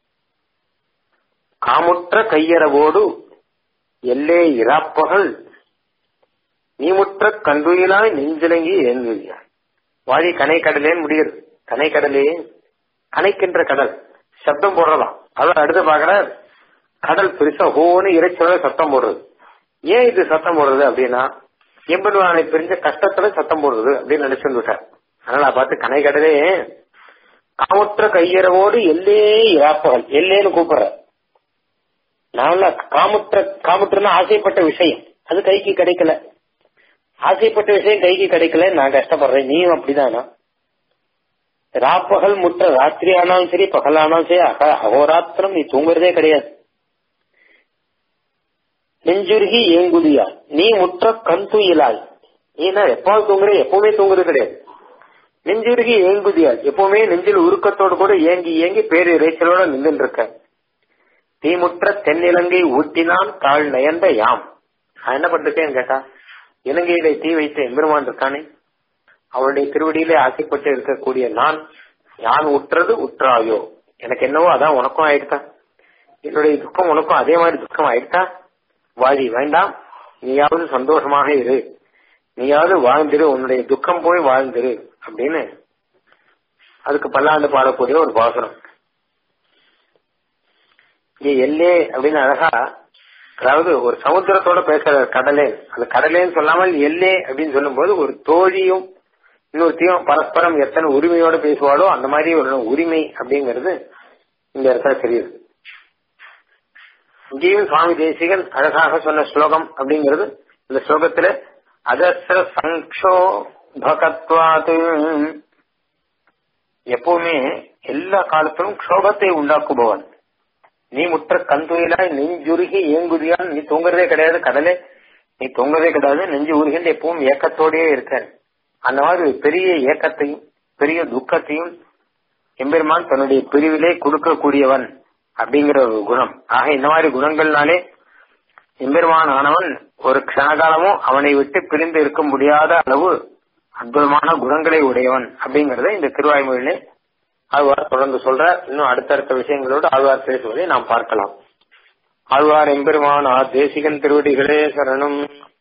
காமுற்ற கையறவோடு எல்லே இராப்பகல் நீ முற்ற கண்டுயிலாய் நெஞ்சிலங்கி ஏங்குகிறாய் வாழி கனை கடலேன்னு முடியுது கனை கடலே கனைக்கின்ற கடல் சப்தம் போடுறதாம் அதான் அடுத்து பாக்குற கடல் பெருசா ஹோன்னு இறைச்சல சத்தம் போடுறது ஏன் இது சத்தம் போடுறது அப்படின்னா எம்பெருமானை பிரிஞ்ச கஷ்டத்துல சத்தம் போடுறது அப்படின்னு நினைச்சு வந்துட்டார் அதனால பார்த்து கனை கடலே காமுற்ற கையறவோடு எல்லே இராப்பகல் எல்லேன்னு கூப்பிடுற நான் காமுற்ற காமுற்றனா ஆசைப்பட்ட விஷயம் அது கைக்கு கிடைக்கல ஆசைப்பட்ட விஷயம் கைக்கு கிடைக்கல நான் கஷ்டப்படுறேன் நீயும் அப்படிதானா ராப்பகல் முற்ற ராத்திரி ஆனாலும் சரி பகல் ஆனாலும் சரி அக அகோராத்திரம் நீ தூங்குறதே கிடையாது நெஞ்சுருகி ஏங்குதியா நீ முற்ற கண் தூயிலாய் நீ என்ன எப்பாவது தூங்குற எப்பவுமே தூங்குறது கிடையாது நெஞ்சுருகி ஏங்குதியால் எப்பவுமே நெஞ்சில் உருக்கத்தோடு கூட ஏங்கி ஏங்கி பேரு இறைச்சலோட நின்று இருக்க தீமுற்ற தென்னிலங்கை ஊட்டினான் தாழ் நயந்த யாம் நான் என்ன பண்றேன்னு கேட்டா இலங்கையில தீ வைத்த எம்பெருமான் இருக்கானே அவருடைய திருவடியிலே ஆசைப்பட்டு இருக்கக்கூடிய நான் யான் உற்றது உற்றாயோ எனக்கு என்னவோ அதான் உனக்கும் ஆயிடுதா என்னுடைய துக்கம் உனக்கும் அதே மாதிரி துக்கம் ஆயிடுதா வாழி வேண்டாம் நீயாவது சந்தோஷமாக இரு நீயாவது வாழ்ந்திரு உன்னுடைய துக்கம் போய் வாழ்ந்திரு அப்படின்னு அதுக்கு பல்லாண்டு பாடக்கூடிய ஒரு பாசனம் இங்க எல்லே அப்படின்னு அழகா அதாவது ஒரு சமுத்திரத்தோட பேசுற கடலே அந்த கடலேன்னு சொல்லாமல் எல்லே அப்படின்னு சொல்லும்போது ஒரு தோழியும் இன்னொருத்தையும் பரஸ்பரம் எத்தனை உரிமையோட பேசுவாளோ அந்த மாதிரி ஒரு உரிமை அப்படிங்கிறது இந்த இடத்துல தெரியுது இங்கேயும் சுவாமி தேசிகன் அழகாக சொன்ன ஸ்லோகம் அப்படிங்கிறது இந்த ஸ்லோகத்துல அதஸ்ர சங்கோபகத்வாது எப்பவுமே எல்லா காலத்திலும் க்ஷோபத்தை உண்டாக்குபவன் நீ முற்ற கந்துயிலாய் நெஞ்சுருகி ஏங்குதியான் நீ தூங்குறதே கிடையாது கடலே நீ தூங்குறதே கிடையாது நெஞ்சு உருகின்ற எப்பவும் ஏக்கத்தோடயே இருக்க அந்த மாதிரி பெரிய ஏக்கத்தையும் பெரிய துக்கத்தையும் எம்பெருமான் தன்னுடைய பிரிவிலே கொடுக்கக்கூடியவன் அப்படிங்கிற ஒரு குணம் ஆக இந்த மாதிரி குணங்கள்னாலே எம்பெருமான் ஆனவன் ஒரு க்ஷணகாலமும் அவனை விட்டு பிரிந்து இருக்க முடியாத அளவு அற்புதமான குணங்களை உடையவன் அப்படிங்கறத இந்த திருவாய்மொழியிலே ஆழ்வார் தொடர்ந்து சொல்றார் இன்னும் அடுத்தடுத்த விஷயங்களோடு ஆழ்வார் பேசுவதை நாம் பார்க்கலாம் ஆழ்வார் எம்பெருமான் ஆ தேசிகன் திருவடிகளே சரணம்